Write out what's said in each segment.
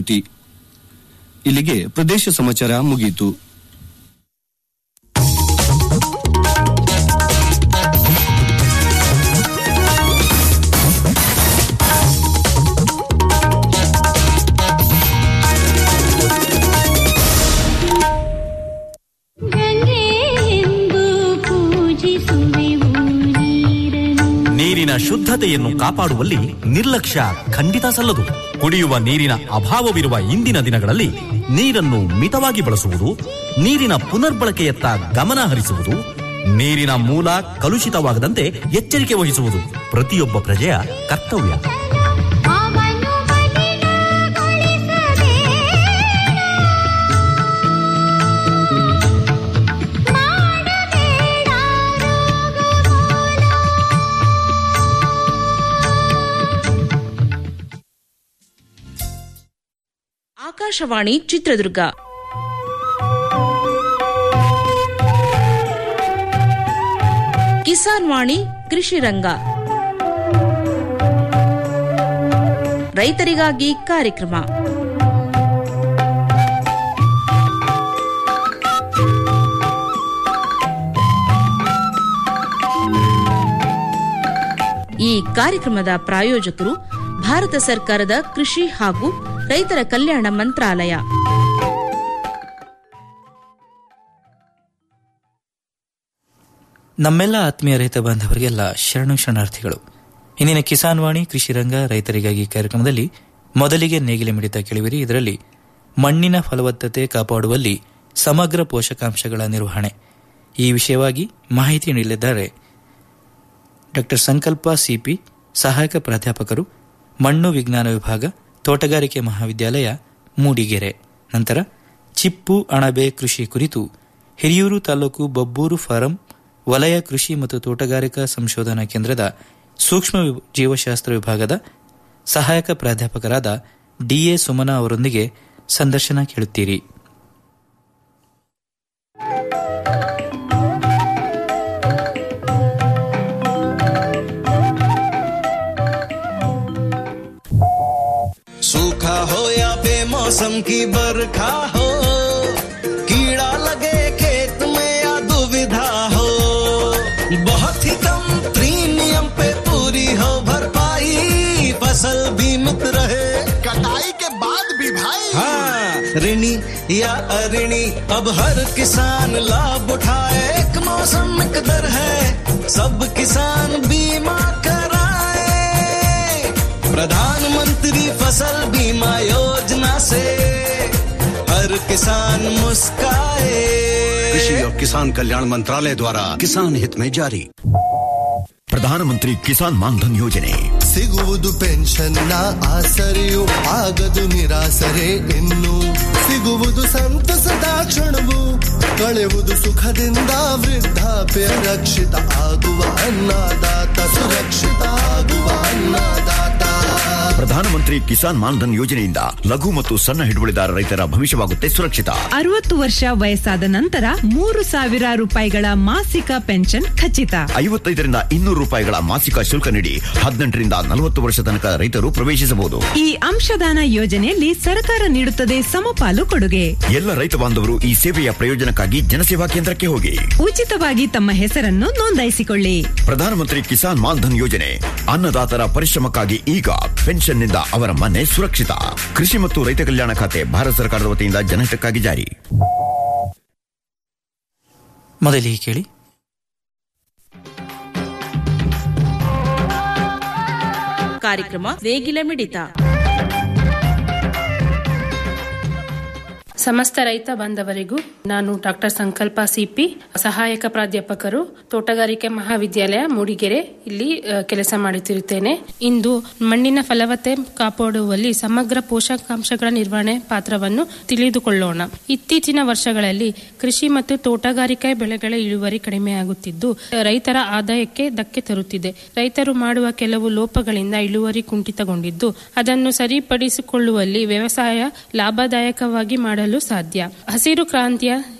ಕೃತಿ ಇಲ್ಲಿಗೆ ಪ್ರದೇಶ ಸಮಾಚಾರ ಮುಗಿಯಿತು ಗಂಗೆಯೆಂದು ಪೂಜಿಸುವೆವು ನೀರನು ನೀರಿನ ಶುದ್ಧತೆಯನ್ನು ಕಾಪಾಡುವಲ್ಲಿ ನಿರ್ಲಕ್ಷ್ಯ ಖಂಡಿತ ಸಲ್ಲದು ಕುಡಿಯುವ ನೀರಿನ ಅಭಾವವಿರುವ ಇಂದಿನ ದಿನಗಳಲ್ಲಿ ನೀರನ್ನು ಮಿತವಾಗಿ ಬಳಸುವುದು ನೀರಿನ ಪುನರ್ಬಳಕೆಯತ್ತ ಗಮನ ಹರಿಸುವುದು ನೀರಿನ ಮೂಲ ಕಲುಷಿತವಾಗದಂತೆ ಎಚ್ಚರಿಕೆ ವಹಿಸುವುದು ಪ್ರತಿಯೊಬ್ಬ ಪ್ರಜೆಯ ಕರ್ತವ್ಯ ಅವನು ಮಲಿನಗೊಳಿಸದೆ ಮಾಡಬೇಡ ರೋಗಮೂಲ ಆಕಾಶವಾಣಿ ಚಿತ್ರದುರ್ಗ ಕಿಸಾನ್ ವಾಣಿ ಕೃಷಿ ರಂಗ ರೈತರಿಗಾಗಿ ಕಾರ್ಯಕ್ರಮ ಈ ಕಾರ್ಯಕ್ರಮದ ಪ್ರಾಯೋಜಕರು ಭಾರತ ಸರ್ಕಾರದ ಕೃಷಿ ಹಾಗೂ ರೈತರ ಕಲ್ಯಾಣ ಮಂತ್ರಾಲಯ ನಮ್ಮೆಲ್ಲ ಆತ್ಮೀಯ ರೈತ ಬಾಂಧವರಿಗೆಲ್ಲ ಶರಣು ಶರಣಾರ್ಥಿಗಳು ಇಂದಿನ ಕಿಸಾನ್ ವಾಣಿ ಕೃಷಿ ರಂಗ ರೈತರಿಗಾಗಿ ಕಾರ್ಯಕ್ರಮದಲ್ಲಿ ಮೊದಲಿಗೆ ನೇಗಿಲೆ ಮಿಡಿತ ಕೇಳುವಿರಿ ಇದರಲ್ಲಿ ಮಣ್ಣಿನ ಫಲವತ್ತತೆ ಕಾಪಾಡುವಲ್ಲಿ ಸಮಗ್ರ ಪೋಷಕಾಂಶಗಳ ನಿರ್ವಹಣೆ ಈ ವಿಷಯವಾಗಿ ಮಾಹಿತಿ ನೀಡಲಿದ್ದಾರೆ ಡಾಕ್ಟರ್ ಸಂಕಲ್ಪ ಸಿಪಿ ಸಹಾಯಕ ಪ್ರಾಧ್ಯಾಪಕರು ಮಣ್ಣು ವಿಜ್ಞಾನ ವಿಭಾಗ ತೋಟಗಾರಿಕೆ ಮಹಾವಿದ್ಯಾಲಯ ಮೂಡಿಗೆರೆ ನಂತರ ಚಿಪ್ಪು ಅಣಬೆ ಕೃಷಿ ಕುರಿತು ಹಿರಿಯೂರು ತಾಲೂಕು ಬಬ್ಬೂರು ಫಾರಂ ವಲಯ ಕೃಷಿ ಮತ್ತು ತೋಟಗಾರಿಕಾ ಸಂಶೋಧನಾ ಕೇಂದ್ರದ ಸೂಕ್ಷ್ಮ ವಿ- ಜೀವಶಾಸ್ತ್ರ ವಿಭಾಗದ ಸಹಾಯಕ ಪ್ರಾಧ್ಯಾಪಕರಾದ ಡಿಎ ಸುಮನಾ ಅವರೊಂದಿಗೆ ಸಂದರ್ಶನ ಕೇಳುತ್ತೀರಿ सूखा हो या बेमौसम की बरखा हो कीड़ा लगे खेत में या दुविधा हो बहुत ही कम प्रीमियम पे पूरी हो भरपाई फसल बीमित रहे कटाई के बाद भी भाई हाँ ऋणी या अऋणी अब हर किसान लाभ उठाए एक मौसम एक दर है सब किसान बीमा कराए प्रधानमंत्री फसल बीमा योजना से हर किसान मुस्काए कृषि और किसान कल्याण मंत्रालय द्वारा किसान हित में जारी ಪ್ರಧಾನಮಂತ್ರಿ ಕಿಸಾನ್ ಮಾನ್ಧನ್ ಯೋಜನೆ ಸಿಗುವುದು ಪೆನ್ಷನ್ನ ಆಸರೆಯು ಆಗದು ನಿರಾಸರೆ ಇನ್ನು ಸಿಗುವುದು ಸಂತಸದ ಕ್ಷಣವು ಕಳೆಯುವುದು ಸುಖದಿಂದ ವೃದ್ಧಾಪ್ಯ ರಕ್ಷಿತ ಆಗುವ ಅನ್ನದಾತ ಸುರಕ್ಷಿತ ಆಗುವ ಅನ್ನದಾತ ಪ್ರಧಾನಮಂತ್ರಿ ಕಿಸಾನ್ ಮಾನ್ಧನ್ ಯೋಜನೆಯಿಂದ ಲಘು ಮತ್ತು ಸಣ್ಣ ಹಿಡುವಳಿದಾರ ರೈತರ ಭವಿಷ್ಯವಾಗುತ್ತೆ ಸುರಕ್ಷಿತ ಅರವತ್ತು ವರ್ಷ ವಯಸ್ಸಾದ ನಂತರ ಮೂರು ಸಾವಿರ ರೂಪಾಯಿಗಳ ಮಾಸಿಕ ಪೆನ್ಷನ್ ಖಚಿತ ಐವತ್ತೈದರಿಂದ ಇನ್ನೂರು ರೂಪಾಯಿಗಳ ಮಾಸಿಕ ಶುಲ್ಕ ನೀಡಿ ಹದಿನೆಂಟರಿಂದ ನಲವತ್ತು ವರ್ಷ ತನಕ ರೈತರು ಪ್ರವೇಶಿಸಬಹುದು ಈ ಅಂಶದಾನ ಯೋಜನೆಯಲ್ಲಿ ಸರ್ಕಾರ ನೀಡುತ್ತದೆ ಸಮಪಾಲು ಕೊಡುಗೆ ಎಲ್ಲ ರೈತ ಬಾಂಧವರು ಈ ಸೇವೆಯ ಪ್ರಯೋಜನಕ್ಕಾಗಿ ಜನಸೇವಾ ಕೇಂದ್ರಕ್ಕೆ ಹೋಗಿ ಉಚಿತವಾಗಿ ತಮ್ಮ ಹೆಸರನ್ನು ನೋಂದಾಯಿಸಿಕೊಳ್ಳಿ ಪ್ರಧಾನಮಂತ್ರಿ ಕಿಸಾನ್ ಮಾನ್ಧನ್ ಯೋಜನೆ ಅನ್ನದಾತರ ಪರಿಶ್ರಮಕ್ಕಾಗಿ ಈಗ ಪೆನ್ಷನ್ನಿಂದ ಅವರ ಮನೆ ಸುರಕ್ಷಿತ ಕೃಷಿ ಮತ್ತು ರೈತ ಕಲ್ಯಾಣ ಖಾತೆ ಭಾರತ ಸರ್ಕಾರದ ವತಿಯಿಂದ ಜನಹಿತಕ್ಕಾಗಿ ಜಾರಿ ಮೊದಲಿಗೆ ಕೇಳಿ ಕಾರ್ಯಕ್ರಮ ನೇಗಿಲ ಮಿಡಿತ ಸಮಸ್ತ ರೈತ ಬಾಂಧವರಿಗೂ ನಾನು ಡಾಕ್ಟರ್ ಸಂಕಲ್ಪ ಸಿಪಿ ಸಹಾಯಕ ಪ್ರಾಧ್ಯಾಪಕರು ತೋಟಗಾರಿಕೆ ಮಹಾವಿದ್ಯಾಲಯ ಮೂಡಿಗೆರೆ ಇಲ್ಲಿ ಅ, ಕೆಲಸ ಮಾಡುತ್ತಿರುತ್ತೇನೆ ಇಂದು ಮಣ್ಣಿನ ಫಲವತ್ತೆ ಕಾಪಾಡುವಲ್ಲಿ ಸಮಗ್ರ ಪೋಷಕಾಂಶಗಳ ನಿರ್ವಹಣೆ ಪಾತ್ರವನ್ನು ತಿಳಿದುಕೊಳ್ಳೋಣ ಇತ್ತೀಚಿನ ವರ್ಷಗಳಲ್ಲಿ ಕೃಷಿ ಮತ್ತು ತೋಟಗಾರಿಕೆ ಬೆಳೆಗಳ ಇಳುವರಿ ಕಡಿಮೆಯಾಗುತ್ತಿದ್ದು ರೈತರ ಆದಾಯಕ್ಕೆ ಧಕ್ಕೆ ತರುತ್ತಿದೆ ರೈತರು ಮಾಡುವ ಕೆಲವು ಲೋಪಗಳಿಂದ ಇಳುವರಿ ಕುಂಠಿತಗೊಂಡಿದ್ದು ಅದನ್ನು ಸರಿಪಡಿಸಿಕೊಳ್ಳುವಲ್ಲಿ ವ್ಯವಸಾಯ ಲಾಭದಾಯಕವಾಗಿ ಮಾಡಲು ಸಾಧ್ಯ ಹಸಿರು ಕ್ರಾಂತಿಯ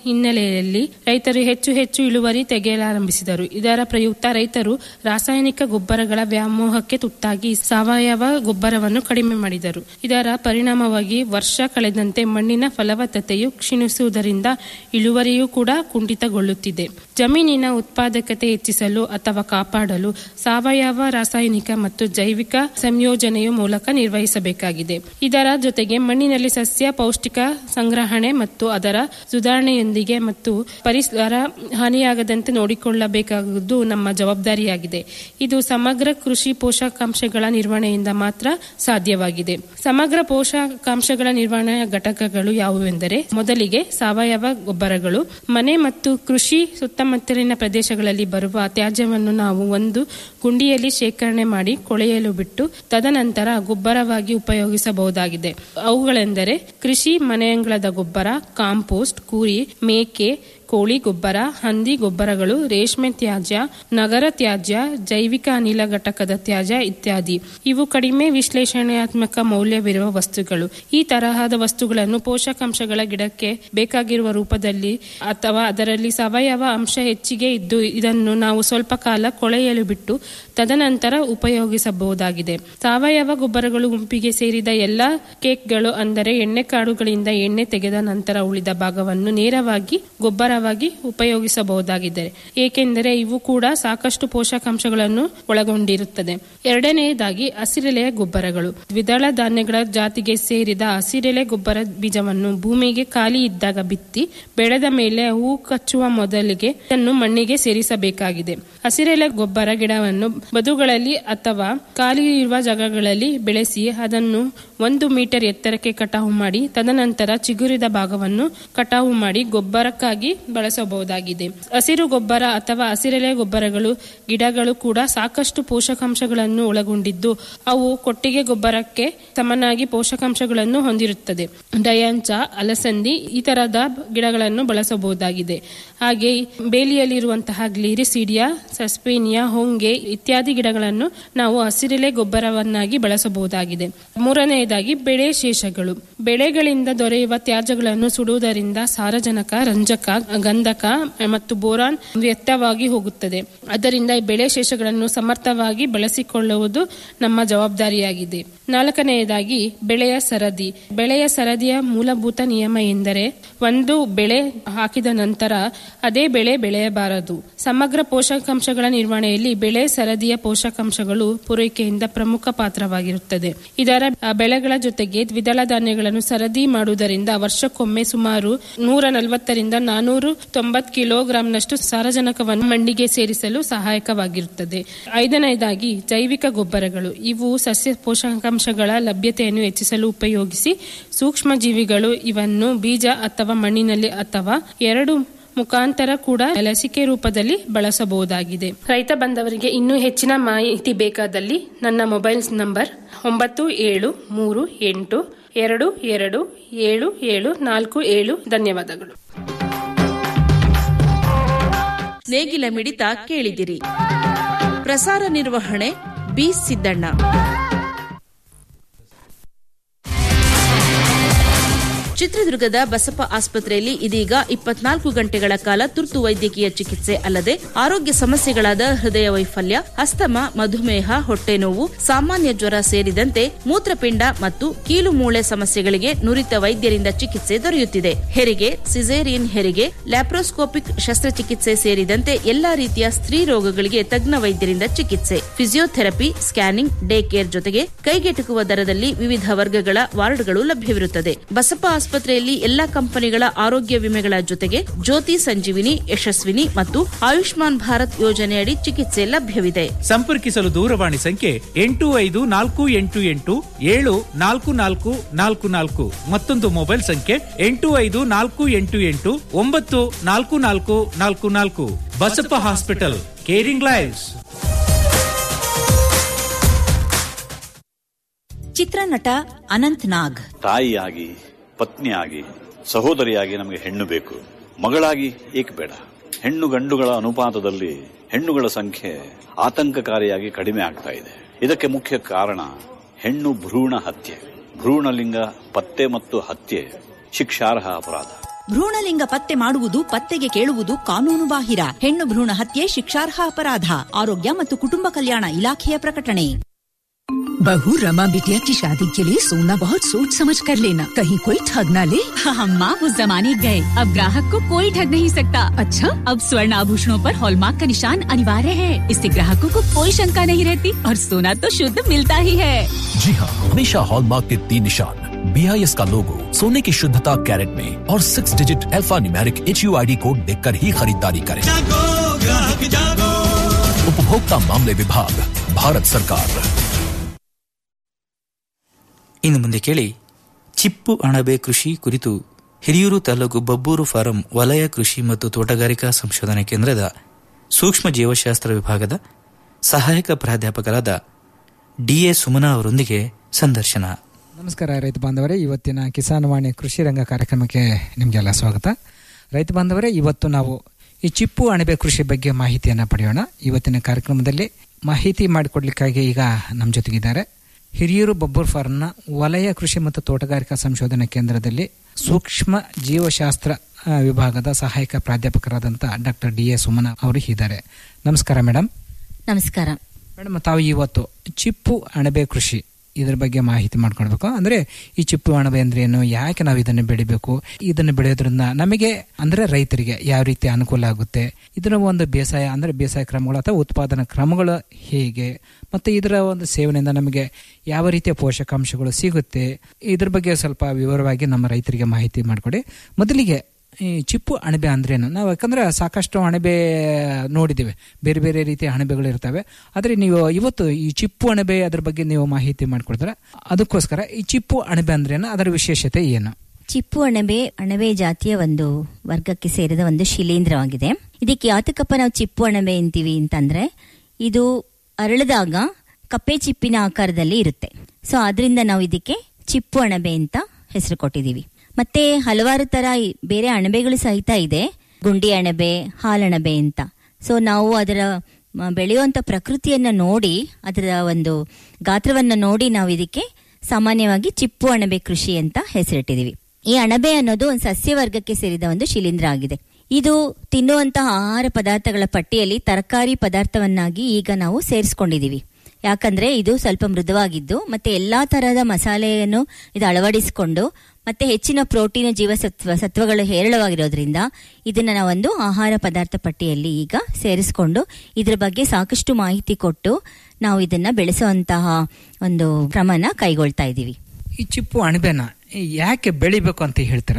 ಹಿನ್ನೆಲೆಯಲ್ಲಿ ರೈತರು ಹೆಚ್ಚು ಹೆಚ್ಚು ಇಳುವರಿ ತೆಗೆಯಲಾರಂಭಿಸಿದರು ಇದರ ಪ್ರಯುಕ್ತ ರೈತರು ರಾಸಾಯನಿಕ ಗೊಬ್ಬರಗಳ ವ್ಯಾಮೋಹಕ್ಕೆ ತುತ್ತಾಗಿ ಸಾವಯವ ಗೊಬ್ಬರವನ್ನು ಕಡಿಮೆ ಮಾಡಿದರು ಇದರ ಪರಿಣಾಮವಾಗಿ ವರ್ಷ ಕಳೆದಂತೆ ಮಣ್ಣಿನ ಫಲವತ್ತತೆಯು ಕ್ಷೀಣಿಸುವುದರಿಂದ ಇಳುವರಿಯೂ ಕೂಡ ಕುಂಠಿತಗೊಳ್ಳುತ್ತಿದೆ ಜಮೀನಿನ ಉತ್ಪಾದಕತೆ ಹೆಚ್ಚಿಸಲು ಅಥವಾ ಕಾಪಾಡಲು ಸಾವಯವ ರಾಸಾಯನಿಕ ಮತ್ತು ಜೈವಿಕ ಸಂಯೋಜನೆಯ ಮೂಲಕ ನಿರ್ವಹಿಸಬೇಕಾಗಿದೆ ಇದರ ಜೊತೆಗೆ ಮಣ್ಣಿನಲ್ಲಿ ಸಸ್ಯ ಪೌಷ್ಟಿಕ ಸಂಗ್ರಹಣೆ ಮತ್ತು ಅದರ ಸುಧಾರಣೆಯೊಂದಿಗೆ ಮತ್ತು ಪರಿಸರ ಹಾನಿಯಾಗದಂತೆ ನೋಡಿಕೊಳ್ಳಬೇಕಾಗುವುದು ನಮ್ಮ ಜವಾಬ್ದಾರಿಯಾಗಿದೆ ಇದು ಸಮಗ್ರ ಕೃಷಿ ಪೋಷಕಾಂಶಗಳ ನಿರ್ವಹಣೆಯಿಂದ ಮಾತ್ರ ಸಾಧ್ಯವಾಗಿದೆ ಸಮಗ್ರ ಪೋಷಕಾಂಶಗಳ ನಿರ್ವಹಣಾ ಘಟಕಗಳು ಯಾವುವೆಂದರೆ ಮೊದಲಿಗೆ ಸಾವಯವ ಗೊಬ್ಬರಗಳು ಮನೆ ಮತ್ತು ಕೃಷಿ ಸುತ್ತಮುತ್ತಲಿನ ಪ್ರದೇಶಗಳಲ್ಲಿ ಬರುವ ತ್ಯಾಜ್ಯವನ್ನು ನಾವು ಒಂದು ಗುಂಡಿಯಲ್ಲಿ ಶೇಖರಣೆ ಮಾಡಿ ಕೊಳೆಯಲು ಬಿಟ್ಟು ತದನಂತರ ಗೊಬ್ಬರವಾಗಿ ಉಪಯೋಗಿಸಬಹುದಾಗಿದೆ ಅವುಗಳೆಂದರೆ ಕೃಷಿ ಮನೆಯಂಗಳದ ಗೊಬ್ಬರ ಕಾಂಪೋಸ್ಟ್ ಕುರಿ ಮೇಕೆ ಕೋಳಿ ಗೊಬ್ಬರ ಹಂದಿ ಗೊಬ್ಬರಗಳು ರೇಷ್ಮೆ ತ್ಯಾಜ್ಯ ನಗರ ತ್ಯಾಜ್ಯ ಜೈವಿಕ ಅನಿಲ ಘಟಕದ ತ್ಯಾಜ್ಯ ಇತ್ಯಾದಿ ಇವು ಕಡಿಮೆ ವಿಶ್ಲೇಷಣಾತ್ಮಕ ಮೌಲ್ಯವಿರುವ ವಸ್ತುಗಳು ಈ ತರಹದ ವಸ್ತುಗಳನ್ನು ಪೋಷಕಾಂಶಗಳ ಗಿಡಕ್ಕೆ ಬೇಕಾಗಿರುವ ರೂಪದಲ್ಲಿ ಅಥವಾ ಅದರಲ್ಲಿ ಸಾವಯವ ಅಂಶ ಹೆಚ್ಚಿಗೆ ಇದ್ದು ಇದನ್ನು ನಾವು ಸ್ವಲ್ಪ ಕಾಲ ಕೊಳೆಯಲು ಬಿಟ್ಟು ತದನಂತರ ಉಪಯೋಗಿಸಬಹುದಾಗಿದೆ ಸಾವಯವ ಗೊಬ್ಬರಗಳು ಗುಂಪಿಗೆ ಸೇರಿದ ಎಲ್ಲಾ ಕೇಕ್ಗಳು ಅಂದರೆ ಎಣ್ಣೆ ಕಾಳುಗಳಿಂದ ಎಣ್ಣೆ ತೆಗೆದ ನಂತರ ಉಳಿದ ಭಾಗವನ್ನು ನೇರವಾಗಿ ಗೊಬ್ಬರವಾಗಿ ಉಪಯೋಗಿಸಬಹುದಾಗಿದೆ ಏಕೆಂದರೆ ಇವು ಕೂಡ ಸಾಕಷ್ಟು ಪೋಷಕಾಂಶಗಳನ್ನು ಒಳಗೊಂಡಿರುತ್ತದೆ ಎರಡನೆಯದಾಗಿ ಹಸಿರೆಲೆಯ ಗೊಬ್ಬರಗಳು ದ್ವಿದಳ ಧಾನ್ಯಗಳ ಜಾತಿಗೆ ಸೇರಿದ ಹಸಿರೆಲೆ ಗೊಬ್ಬರ ಬೀಜವನ್ನು ಭೂಮಿಗೆ ಖಾಲಿ ಇದ್ದಾಗ ಬಿತ್ತಿ ಬೆಳೆದ ಮೇಲೆ ಹೂ ಕಚ್ಚುವ ಮೊದಲಿಗೆ ಇದನ್ನು ಮಣ್ಣಿಗೆ ಸೇರಿಸಬೇಕಾಗಿದೆ ಹಸಿರೆಲೆ ಗೊಬ್ಬರ ಗಿಡವನ್ನು ಬದುಗಳಲ್ಲಿ ಅಥವಾ ಖಾಲಿ ಇರುವ ಜಾಗಗಳಲ್ಲಿ ಬೆಳೆಸಿ ಅದನ್ನು ಒಂದು ಮೀಟರ್ ಎತ್ತರಕ್ಕೆ ಕಟಾವು ಮಾಡಿ ತದನಂತರ ಚಿಗುರಿದ ಭಾಗವನ್ನು ಕಟಾವು ಮಾಡಿ ಗೊಬ್ಬರಕ್ಕಾಗಿ ಬಳಸಬಹುದಾಗಿದೆ ಹಸಿರು ಗೊಬ್ಬರ ಅಥವಾ ಹಸಿರೆಲೆ ಗೊಬ್ಬರಗಳು ಗಿಡಗಳು ಕೂಡ ಸಾಕಷ್ಟು ಪೋಷಕಾಂಶಗಳನ್ನು ಒಳಗೊಂಡಿದ್ದು ಅವು ಕೊಟ್ಟಿಗೆ ಗೊಬ್ಬರಕ್ಕೆ ಸಮನಾಗಿ ಪೋಷಕಾಂಶಗಳನ್ನು ಹೊಂದಿರುತ್ತದೆ ಡಯಾಂಚ ಅಲಸಂದಿ ಈ ತರಹದ ಗಿಡಗಳನ್ನು ಬಳಸಬಹುದಾಗಿದೆ ಹಾಗೆ ಬೇಲಿಯಲ್ಲಿರುವಂತಹ ಗ್ಲಿರಿಸಿಡಿಯಾ ಸಸ್ಪೇನಿಯಾ ಹೊಂಗೆ ಇತ್ಯಾದಿ ಗಿಡಗಳನ್ನು ನಾವು ಹಸಿರೆಲೆ ಗೊಬ್ಬರವನ್ನಾಗಿ ಬಳಸಬಹುದಾಗಿದೆ ಮೂರನೆಯದಾಗಿ ಬೆಳೆ ಶೇಷಗಳು ಬೆಳೆಗಳಿಂದ ದೊರೆಯುವ ತ್ಯಾಜ್ಯಗಳನ್ನು ಸುಡುವುದರಿಂದ ಸಾರಜನಕ ರಂಜಕ ಗಂಧಕ ಮತ್ತು ಬೋರಾನ್ ವ್ಯರ್ಥವಾಗಿ ಹೋಗುತ್ತದೆ ಅದರಿಂದ ಈ ಬೆಳೆ ಶೇಷಗಳನ್ನು ಸಮರ್ಥವಾಗಿ ಬಳಸಿಕೊಳ್ಳುವುದು ನಮ್ಮ ಜವಾಬ್ದಾರಿಯಾಗಿದೆ ನಾಲ್ಕನೆಯದಾಗಿ ಬೆಳೆಯ ಸರದಿ ಬೆಳೆಯ ಸರದಿಯ ಮೂಲಭೂತ ನಿಯಮ ಎಂದರೆ ಒಂದು ಬೆಳೆ ಹಾಕಿದ ನಂತರ ಅದೇ ಬೆಳೆ ಬೆಳೆಯಬಾರದು ಸಮಗ್ರ ಪೋಷಕಾಂಶಗಳ ನಿರ್ವಹಣೆಯಲ್ಲಿ ಬೆಳೆ ಸರದಿಯ ಪೋಷಕಾಂಶಗಳು ಪೂರೈಕೆಯಿಂದ ಪ್ರಮುಖ ಪಾತ್ರವಾಗಿರುತ್ತದೆ ಇದರ ಆ, ಬೆಳೆಗಳ ಜೊತೆಗೆ ದ್ವಿದಳ ಧಾನ್ಯಗಳನ್ನು ಸರದಿ ಮಾಡುವುದರಿಂದ ವರ್ಷಕ್ಕೊಮ್ಮೆ ಸುಮಾರು ನೂರ ನಲವತ್ತರಿಂದ ನಾನೂರು ತೊಂಬತ್ತು ಕಿಲೋಗ್ರಾಂನಷ್ಟು ಸಾರಜನಕವನ್ನು ಮಣ್ಣಿಗೆ ಸೇರಿಸಲು ಸಹಾಯಕವಾಗಿರುತ್ತದೆ ಐದನೆಯದಾಗಿ ಜೈವಿಕ ಗೊಬ್ಬರಗಳು ಇವು ಸಸ್ಯ ಪೋಷಕಾಂಶಗಳ ಲಭ್ಯತೆಯನ್ನು ಹೆಚ್ಚಿಸಲು ಉಪಯೋಗಿಸಿ ಸೂಕ್ಷ್ಮ ಜೀವಿಗಳು ಇವನ್ನು ಬೀಜ ಅಥವಾ ಮಣ್ಣಿನಲ್ಲಿ ಅಥವಾ ಎರಡು ಮುಖಾಂತರ ಕೂಡ ಲಸಿಕೆ ರೂಪದಲ್ಲಿ ಬಳಸಬಹುದಾಗಿದೆ ರೈತ ಬಂದವರಿಗೆ ಇನ್ನೂ ಹೆಚ್ಚಿನ ಮಾಹಿತಿ ಬೇಕಾದಲ್ಲಿ ನನ್ನ ಮೊಬೈಲ್ ನಂಬರ್ ಒಂಬತ್ತು ಏಳು ಮೂರು ಎಂಟು ಎರಡು ಎರಡು ಏಳು ಏಳು ನಾಲ್ಕು ಏಳು ಧನ್ಯವಾದಗಳು ನೇಗಿಲ ಮಿಡಿತ ಕೇಳಿದಿರಿ ಪ್ರಸಾರ ನಿರ್ವಹಣೆ ಬಿ ಸಿದ್ದಣ್ಣ ಚಿತ್ರದುರ್ಗದ ಬಸಪ್ಪ ಆಸ್ಪತ್ರೆಯಲ್ಲಿ ಇದೀಗ ಇಪ್ಪತ್ನಾಲ್ಕು ಗಂಟೆಗಳ ಕಾಲ ತುರ್ತು ವೈದ್ಯಕೀಯ ಚಿಕಿತ್ಸೆ ಅಲ್ಲದೆ ಆರೋಗ್ಯ ಸಮಸ್ಯೆಗಳಾದ ಹೃದಯ ವೈಫಲ್ಯ ಅಸ್ತಮ ಮಧುಮೇಹ ಹೊಟ್ಟೆ ನೋವು ಸಾಮಾನ್ಯ ಜ್ವರ ಸೇರಿದಂತೆ ಮೂತ್ರಪಿಂಡ ಮತ್ತು ಕೀಲು ಮೂಳೆ ಸಮಸ್ಯೆಗಳಿಗೆ ನುರಿತ ವೈದ್ಯರಿಂದ ಚಿಕಿತ್ಸೆ ದೊರೆಯುತ್ತಿದೆ ಹೆರಿಗೆ ಸಿಸೇರಿಯನ್ ಹೆರಿಗೆ ಲ್ಯಾಪ್ರೋಸ್ಕೋಪಿಕ್ ಶಸ್ತ್ರಚಿಕಿತ್ಸೆ ಸೇರಿದಂತೆ ಎಲ್ಲಾ ರೀತಿಯ ಸ್ತ್ರೀ ರೋಗಗಳಿಗೆ ತಜ್ಞ ವೈದ್ಯರಿಂದ ಚಿಕಿತ್ಸೆ ಫಿಸಿಯೋಥೆರಪಿ ಸ್ಕ್ಯಾನಿಂಗ್ ಡೇ ಕೇರ್ ಜೊತೆಗೆ ಕೈಗೆಟುಕುವ ದರದಲ್ಲಿ ವಿವಿಧ ವರ್ಗಗಳ ವಾರ್ಡ್ಗಳು ಲಭ್ಯವಿರುತ್ತದೆ ಬಸಪ್ಪ ಆಸ್ಪತ್ರೆಯಲ್ಲಿ ಎಲ್ಲಾ ಕಂಪನಿಗಳ ಆರೋಗ್ಯ ವಿಮೆಗಳ ಜೊತೆಗೆ ಜ್ಯೋತಿ ಸಂಜೀವಿನಿ ಯಶಸ್ವಿನಿ ಮತ್ತು ಆಯುಷ್ಮಾನ್ ಭಾರತ್ ಯೋಜನೆಯಡಿ ಚಿಕಿತ್ಸೆ ಲಭ್ಯವಿದೆ ಸಂಪರ್ಕಿಸಲು ದೂರವಾಣಿ ಸಂಖ್ಯೆ ಎಂಟು ಐದು ನಾಲ್ಕು ಎಂಟು ಎಂಟು ಏಳು ನಾಲ್ಕು ನಾಲ್ಕು ನಾಲ್ಕು ನಾಲ್ಕು ಮತ್ತೊಂದು ಮೊಬೈಲ್ ಸಂಖ್ಯೆ ಎಂಟು ಐದು ನಾಲ್ಕು ಎಂಟು ಎಂಟು ಒಂಬತ್ತು ನಾಲ್ಕು ನಾಲ್ಕು ನಾಲ್ಕು ನಾಲ್ಕು ಬಸಪ್ಪ ಹಾಸ್ಪಿಟಲ್ ಕೇರಿಂಗ್ ಲೈವ್ಸ್ ಚಿತ್ರನಟ ಅನಂತ್ ನಾಗ್ ತಾಯಿಯಾಗಿ ಪತ್ನಿಯಾಗಿ ಸಹೋದರಿಯಾಗಿ ನಮಗೆ ಹೆಣ್ಣು ಬೇಕು ಮಗಳಾಗಿ ಏಕೆ ಬೇಡ ಹೆಣ್ಣು ಗಂಡುಗಳ ಅನುಪಾತದಲ್ಲಿ ಹೆಣ್ಣುಗಳ ಸಂಖ್ಯೆ ಆತಂಕಕಾರಿಯಾಗಿ ಕಡಿಮೆ ಆಗ್ತಾ ಇದೆ ಇದಕ್ಕೆ ಮುಖ್ಯ ಕಾರಣ ಹೆಣ್ಣು ಭ್ರೂಣ ಹತ್ಯೆ ಭ್ರೂಣಲಿಂಗ ಪತ್ತೆ ಮತ್ತು ಹತ್ಯೆ ಶಿಕ್ಷಾರ್ಹ ಅಪರಾಧ ಭ್ರೂಣಲಿಂಗ ಪತ್ತೆ ಮಾಡುವುದು ಪತ್ತೆಗೆ ಕೇಳುವುದು ಕಾನೂನು ಬಾಹಿರ ಹೆಣ್ಣು ಭ್ರೂಣ ಹತ್ಯೆ ಶಿಕ್ಷಾರ್ಹ ಅಪರಾಧ ಆರೋಗ್ಯ ಮತ್ತು ಕುಟುಂಬ ಕಲ್ಯಾಣ ಇಲಾಖೆಯ ಪ್ರಕಟಣೆ बहू रमा बिटिया की शादी के लिए सोना बहुत सोच समझ कर लेना कहीं कोई ठग ना ले हम माँ उस जमाने गए अब ग्राहक को कोई ठग नहीं सकता अच्छा अब स्वर्ण आभूषणों पर हॉलमार्क का निशान अनिवार्य है इससे ग्राहकों को कोई शंका नहीं रहती और सोना तो शुद्ध मिलता ही है जी हाँ हमेशा हॉलमार्क के तीन निशान बी आई एस का लोगो सोने की शुद्धता कैरेट में और six digit alphanumeric H U I D code देख कर ही खरीदारी करें उपभोक्ता मामले विभाग भारत सरकार ಇನ್ನು ಮುಂದೆ ಕೇಳಿ ಚಿಪ್ಪು ಅಣಬೆ ಕೃಷಿ ಕುರಿತು ಹಿರಿಯೂರು ತಾಲೂಕು ಬಬ್ಬೂರು ಫಾರಂ ವಲಯ ಕೃಷಿ ಮತ್ತು ತೋಟಗಾರಿಕಾ ಸಂಶೋಧನಾ ಕೇಂದ್ರದ ಸೂಕ್ಷ್ಮ ಜೀವಶಾಸ್ತ್ರ ವಿಭಾಗದ ಸಹಾಯಕ ಪ್ರಾಧ್ಯಾಪಕರಾದ ಡಿಎ ಸುಮನಾ ಅವರೊಂದಿಗೆ ಸಂದರ್ಶನ ನಮಸ್ಕಾರ ರೈತ ಬಾಂಧವರೇ ಇವತ್ತಿನ ಕಿಸಾನ್ ವಾಣಿ ಕೃಷಿ ರಂಗ ಕಾರ್ಯಕ್ರಮಕ್ಕೆ ನಿಮಗೆಲ್ಲ ಸ್ವಾಗತ ರೈತ ಬಾಂಧವರೇ ಇವತ್ತು ನಾವು ಈ ಚಿಪ್ಪು ಅಣಬೆ ಕೃಷಿ ಬಗ್ಗೆ ಮಾಹಿತಿಯನ್ನು ಪಡೆಯೋಣ ಇವತ್ತಿನ ಕಾರ್ಯಕ್ರಮದಲ್ಲಿ ಮಾಹಿತಿ ಮಾಡಿಕೊಡ್ಲಿಕ್ಕಾಗಿ ಈಗ ನಮ್ಮ ಜೊತೆಗಿದ್ದಾರೆ ಹಿರಿಯೂರು ಬಬ್ಬೂರ್ ಫಾರ್ಮ್ನ ವಲಯ ಕೃಷಿ ಮತ್ತು ತೋಟಗಾರಿಕಾ ಸಂಶೋಧನಾ ಕೇಂದ್ರದಲ್ಲಿ ಸೂಕ್ಷ್ಮ ಜೀವಶಾಸ್ತ್ರ ಆ, ವಿಭಾಗದ ಸಹಾಯಕ ಪ್ರಾಧ್ಯಾಪಕರಾದಂಥ ಡಾಕ್ಟರ್ ಡಿ ಎ ಸುಮನ ಅವರು ಇದ್ದಾರೆ ನಮಸ್ಕಾರ ಮೇಡಮ್ ನಮಸ್ಕಾರ ಮೇಡಮ್ ತಾವು ಇವತ್ತು ಚಿಪ್ಪು ಅಣಬೆ ಕೃಷಿ ಇದ್ರ ಬಗ್ಗೆ ಮಾಹಿತಿ ಮಾಡ್ಕೊಳ್ಬೇಕು ಅಂದ್ರೆ ಈ ಚಿಪ್ಪು ಅಣಬೆ ಅಂದ್ರೆ ಏನು ಯಾಕೆ ನಾವು ಇದನ್ನು ಬೆಳಿಬೇಕು ಇದನ್ನು ಬೆಳೆಯೋದ್ರಿಂದ ನಮಗೆ ಅಂದ್ರೆ ರೈತರಿಗೆ ಯಾವ ರೀತಿ ಅನುಕೂಲ ಆಗುತ್ತೆ ಇದರ ಒಂದು ಬೇಸಾಯ ಅಂದ್ರೆ ಬೇಸಾಯ ಕ್ರಮಗಳು ಅಥವಾ ಉತ್ಪಾದನಾ ಕ್ರಮಗಳು ಹೇಗೆ ಮತ್ತೆ ಇದರ ಒಂದು ಸೇವನೆಯಿಂದ ನಮಗೆ ಯಾವ ರೀತಿಯ ಪೋಷಕಾಂಶಗಳು ಸಿಗುತ್ತೆ ಇದ್ರ ಬಗ್ಗೆ ಸ್ವಲ್ಪ ವಿವರವಾಗಿ ನಮ್ಮ ರೈತರಿಗೆ ಮಾಹಿತಿ ಮಾಡಿಕೊಡಿ ಮೊದಲಿಗೆ ಈ ಚಿಪ್ಪು ಅಣಬೆ ಅಂದ್ರೇನು ನಾವು ಯಾಕಂದ್ರೆ ಸಾಕಷ್ಟು ಅಣಬೆ ನೋಡಿದ್ದೇವೆ ಬೇರೆ ಬೇರೆ ರೀತಿಯ ಅಣಬೆಗಳು ಇರ್ತವೆ ಆದರೆ ನೀವು ಇವತ್ತು ಈ ಚಿಪ್ಪು ಅಣಬೆ ಅದ್ರ ಬಗ್ಗೆ ನೀವು ಮಾಹಿತಿ ಮಾಡಿಕೊಡ್ತಾರೆ ಅದಕ್ಕೋಸ್ಕರ ಈ ಚಿಪ್ಪು ಅಣಬೆ ಅಂದ್ರೇನು ಅದರ ವಿಶೇಷತೆ ಏನು ಚಿಪ್ಪು ಅಣಬೆ ಅಣಬೆ ಜಾತಿಯ ಒಂದು ವರ್ಗಕ್ಕೆ ಸೇರಿದ ಒಂದು ಶಿಲೀಂಧ್ರವಾಗಿದೆ ಇದಕ್ಕೆ ಯಾತಕಪ್ಪ ನಾವು ಚಿಪ್ಪು ಅಣಬೆ ಅಂತೀವಿ ಅಂತಂದ್ರೆ ಇದು ಅರಳಿದಾಗ ಕಪ್ಪೆ ಚಿಪ್ಪಿನ ಆಕಾರದಲ್ಲಿ ಇರುತ್ತೆ ಸೊ ಅದರಿಂದ ನಾವು ಇದಕ್ಕೆ ಚಿಪ್ಪು ಅಣಬೆ ಅಂತ ಹೆಸರು ಕೊಟ್ಟಿದ್ದೀವಿ ಮತ್ತೆ ಹಲವಾರು ತರ ಈ ಬೇರೆ ಅಣಬೆಗಳು ಸಹಿತ ಇದೆ ಗುಂಡಿ ಅಣಬೆ ಹಾಲಣಬೆ ಅಂತ ಸೊ ನಾವು ಅದರ ಮ, ಬೆಳೆಯುವಂತ ಪ್ರಕೃತಿಯನ್ನ ನೋಡಿ ಅದರ ಒಂದು ಗಾತ್ರವನ್ನ ನೋಡಿ ನಾವು ಇದಕ್ಕೆ ಸಾಮಾನ್ಯವಾಗಿ ಚಿಪ್ಪು ಅಣಬೆ ಕೃಷಿ ಅಂತ ಹೆಸರಿಟ್ಟಿದೀವಿ ಈ ಅಣಬೆ ಅನ್ನೋದು ಒಂದು ಸಸ್ಯ ವರ್ಗಕ್ಕೆ ಸೇರಿದ ಒಂದು ಶಿಲೀಂಧ್ರ ಆಗಿದೆ ಇದು ತಿನ್ನುವಂತಹ ಆಹಾರ ಪದಾರ್ಥಗಳ ಪಟ್ಟಿಯಲ್ಲಿ ತರಕಾರಿ ಪದಾರ್ಥವನ್ನಾಗಿ ಈಗ ನಾವು ಸೇರಿಸ್ಕೊಂಡಿದೀವಿ ಯಾಕಂದ್ರೆ ಇದು ಸ್ವಲ್ಪ ಮೃದುವಾಗಿದ್ದು ಮತ್ತೆ ಎಲ್ಲಾ ತರಹದ ಮಸಾಲೆಯನ್ನು ಇದು ಅಳವಡಿಸಿಕೊಂಡು ಮತ್ತೆ ಹೆಚ್ಚಿನ ಪ್ರೋಟೀನ್ ಜೀವಸತ್ವ ಸತ್ವಗಳು ಹೇರಳವಾಗಿರೋದ್ರಿಂದ ಇದನ್ನ ನಾವೊಂದು ಆಹಾರ ಪದಾರ್ಥ ಪಟ್ಟಿಯಲ್ಲಿ ಈಗ ಸೇರಿಸಿಕೊಂಡು ಇದ್ರ ಬಗ್ಗೆ ಸಾಕಷ್ಟು ಮಾಹಿತಿ ಕೊಟ್ಟು ನಾವು ಇದನ್ನ ಬೆಳೆಸುವಂತಹ ಒಂದು ಕ್ರಮನ ಕೈಗೊಳ್ತಾ ಇದ್ದೀವಿ ಈ ಚಿಪ್ಪು ಅಣಬೆನ ಯಾಕೆ ಬೆಳಿಬೇಕು ಅಂತ ಹೇಳ್ತೀರಾ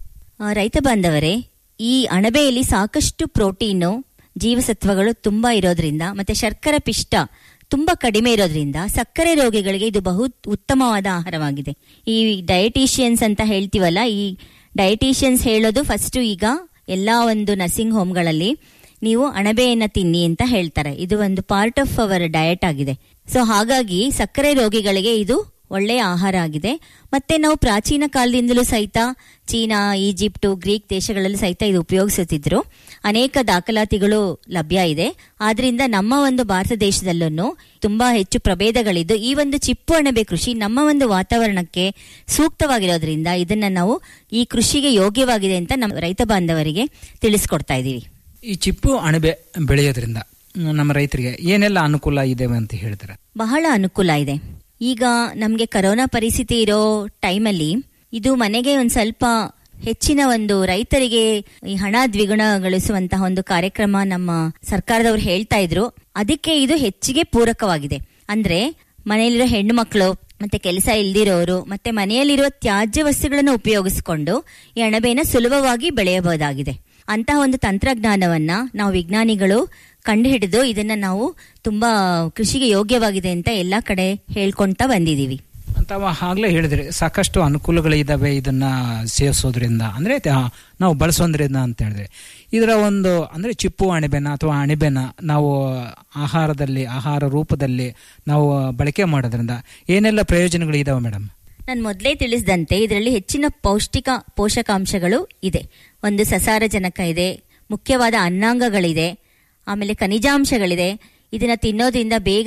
ಆ, ರೈತ ಬಾಂಧವರೇ ಈ ಅಣಬೆಯಲ್ಲಿ ಸಾಕಷ್ಟು ಪ್ರೋಟೀನು ಜೀವಸತ್ವಗಳು ತುಂಬಾ ಇರೋದ್ರಿಂದ ಮತ್ತೆ ಶರ್ಕರ ಪಿಷ್ಟ ತುಂಬಾ ಕಡಿಮೆ ಇರೋದ್ರಿಂದ ಸಕ್ಕರೆ ರೋಗಿಗಳಿಗೆ ಇದು ಬಹು ಉತ್ತಮವಾದ ಆಹಾರವಾಗಿದೆ ಈ ಡಯಟಿಷಿಯನ್ಸ್ ಅಂತ ಹೇಳ್ತೀವಲ್ಲ ಈ ಡಯಟಿಷಿಯನ್ಸ್ ಹೇಳೋದು ಫಸ್ಟ್ ಈಗ ಎಲ್ಲಾ ಒಂದು ನರ್ಸಿಂಗ್ ಹೋಮ್ಗಳಲ್ಲಿ ನೀವು ಅಣಬೆಯನ್ನ ತಿನ್ನಿ ಅಂತ ಹೇಳ್ತಾರೆ ಇದು ಒಂದು ಪಾರ್ಟ್ ಆಫ್ ಅವರ್ ಡಯಟ್ ಆಗಿದೆ ಸೊ ಹಾಗಾಗಿ ಸಕ್ಕರೆ ರೋಗಿಗಳಿಗೆ ಇದು ಒಳ್ಳೆಯ ಆಹಾರ ಆಗಿದೆ ಮತ್ತೆ ನಾವು ಪ್ರಾಚೀನ ಕಾಲದಿಂದಲೂ ಸಹಿತ ಚೀನಾ ಈಜಿಪ್ಟು ಗ್ರೀಕ್ ದೇಶಗಳಲ್ಲಿ ಸಹಿತ ಇದು ಉಪಯೋಗಿಸುತ್ತಿದ್ರು ಅನೇಕ ದಾಖಲಾತಿಗಳು ಲಭ್ಯ ಇದೆ ಆದ್ರಿಂದ ನಮ್ಮ ಒಂದು ಭಾರತ ದೇಶದಲ್ಲೂ ತುಂಬಾ ಹೆಚ್ಚು ಪ್ರಭೇದಗಳಿದ್ದು ಈ ಒಂದು ಚಿಪ್ಪು ಅಣಬೆ ಕೃಷಿ ನಮ್ಮ ಒಂದು ವಾತಾವರಣಕ್ಕೆ ಸೂಕ್ತವಾಗಿರೋದ್ರಿಂದ ಇದನ್ನ ನಾವು ಈ ಕೃಷಿಗೆ ಯೋಗ್ಯವಾಗಿದೆ ಅಂತ ನಮ್ಮ ರೈತ ಬಾಂಧವರಿಗೆ ತಿಳಿಸ್ಕೊಡ್ತಾ ಇದ್ದೀವಿ ಈ ಚಿಪ್ಪು ಅಣಬೆ ಬೆಳೆಯೋದ್ರಿಂದ ಮ್, ನಮ್ಮ ರೈತರಿಗೆ ಏನೆಲ್ಲ ಅನುಕೂಲ ಇದೆ ಅಂತ ಹೇಳ್ತಾರೆ ಬಹಳ ಅನುಕೂಲ ಇದೆ ಈಗ ನಮಗೆ ಕರೋನಾ ಪರಿಸ್ಥಿತಿ ಇರೋ ಟೈಮಲ್ಲಿ ಇದು ಮನೆಗೆ ಒಂದ್ ಸ್ವಲ್ಪ ಹೆಚ್ಚಿನ ಒಂದು ರೈತರಿಗೆ ಈ ಹಣ ದ್ವಿಗುಣಗೊಳಿಸುವಂತಹ ಒಂದು ಕಾರ್ಯಕ್ರಮ ನಮ್ಮ ಸರ್ಕಾರದವರು ಹೇಳ್ತಾ ಇದ್ರು ಅದಕ್ಕೆ ಇದು ಹೆಚ್ಚಿಗೆ ಪೂರಕವಾಗಿದೆ ಅಂದ್ರೆ ಮನೆಯಲ್ಲಿರೋ ಹೆಣ್ಣು ಮಕ್ಕಳು ಮತ್ತೆ ಕೆಲಸ ಇಲ್ದಿರೋರು ಮತ್ತೆ ಮನೆಯಲ್ಲಿರುವ ತ್ಯಾಜ್ಯ ವಸ್ತುಗಳನ್ನು ಉಪಯೋಗಿಸಿಕೊಂಡು ಈ ಅಣಬೆನ ಸುಲಭವಾಗಿ ಬೆಳೆಯಬಹುದಾಗಿದೆ ಅಂತಹ ಒಂದು ತಂತ್ರಜ್ಞಾನವನ್ನ ನಾವು ವಿಜ್ಞಾನಿಗಳು ಕಂಡುಹಿಡಿದು ಇದನ್ನ ನಾವು ತುಂಬಾ ಕೃಷಿಗೆ ಯೋಗ್ಯವಾಗಿದೆ ಅಂತ ಎಲ್ಲಾ ಕಡೆ ಹೇಳ್ಕೊಂತ ಬಂದಿದೀವಿ ತಾವು ಆಗ್ಲೇ ಹೇಳಿದ್ರಿ ಸಾಕಷ್ಟು ಅನುಕೂಲಗಳಿದಾವೆ ಇದನ್ನ ಸೇವಿಸೋದ್ರಿಂದ ಅಂದ್ರೆ ತ- ನಾವು ಬಳಸೋದ್ರಿಂದ ಅಂತ ಹೇಳಿದ್ರೆ ಇದರ ಒಂದು ಅಂದ್ರೆ ಚಿಪ್ಪು ಅಣಬೆನ ಅಥವಾ ಅಣಬೆನ ನಾವು ಆಹಾರದಲ್ಲಿ ಆಹಾರ ರೂಪದಲ್ಲಿ ನಾವು ಬಳಕೆ ಮಾಡೋದ್ರಿಂದ ಏನೆಲ್ಲ ಪ್ರಯೋಜನಗಳು ಇದಾವೆ ಮೇಡಮ್ ನಾನು ಮೊದಲೇ ತಿಳಿಸಿದಂತೆ ಇದರಲ್ಲಿ ಹೆಚ್ಚಿನ ಪೌಷ್ಟಿಕ ಪೋಷಕಾಂಶಗಳು ಇದೆ ಒಂದು ಸಸಾರಜನಕ ಇದೆ ಮುಖ್ಯವಾದ ಅನ್ನಾಂಗಗಳಿದೆ ಆಮೇಲೆ ಖನಿಜಾಂಶಗಳಿದೆ ಇದನ್ನ ತಿನ್ನೋದ್ರಿಂದ ಬೇಗ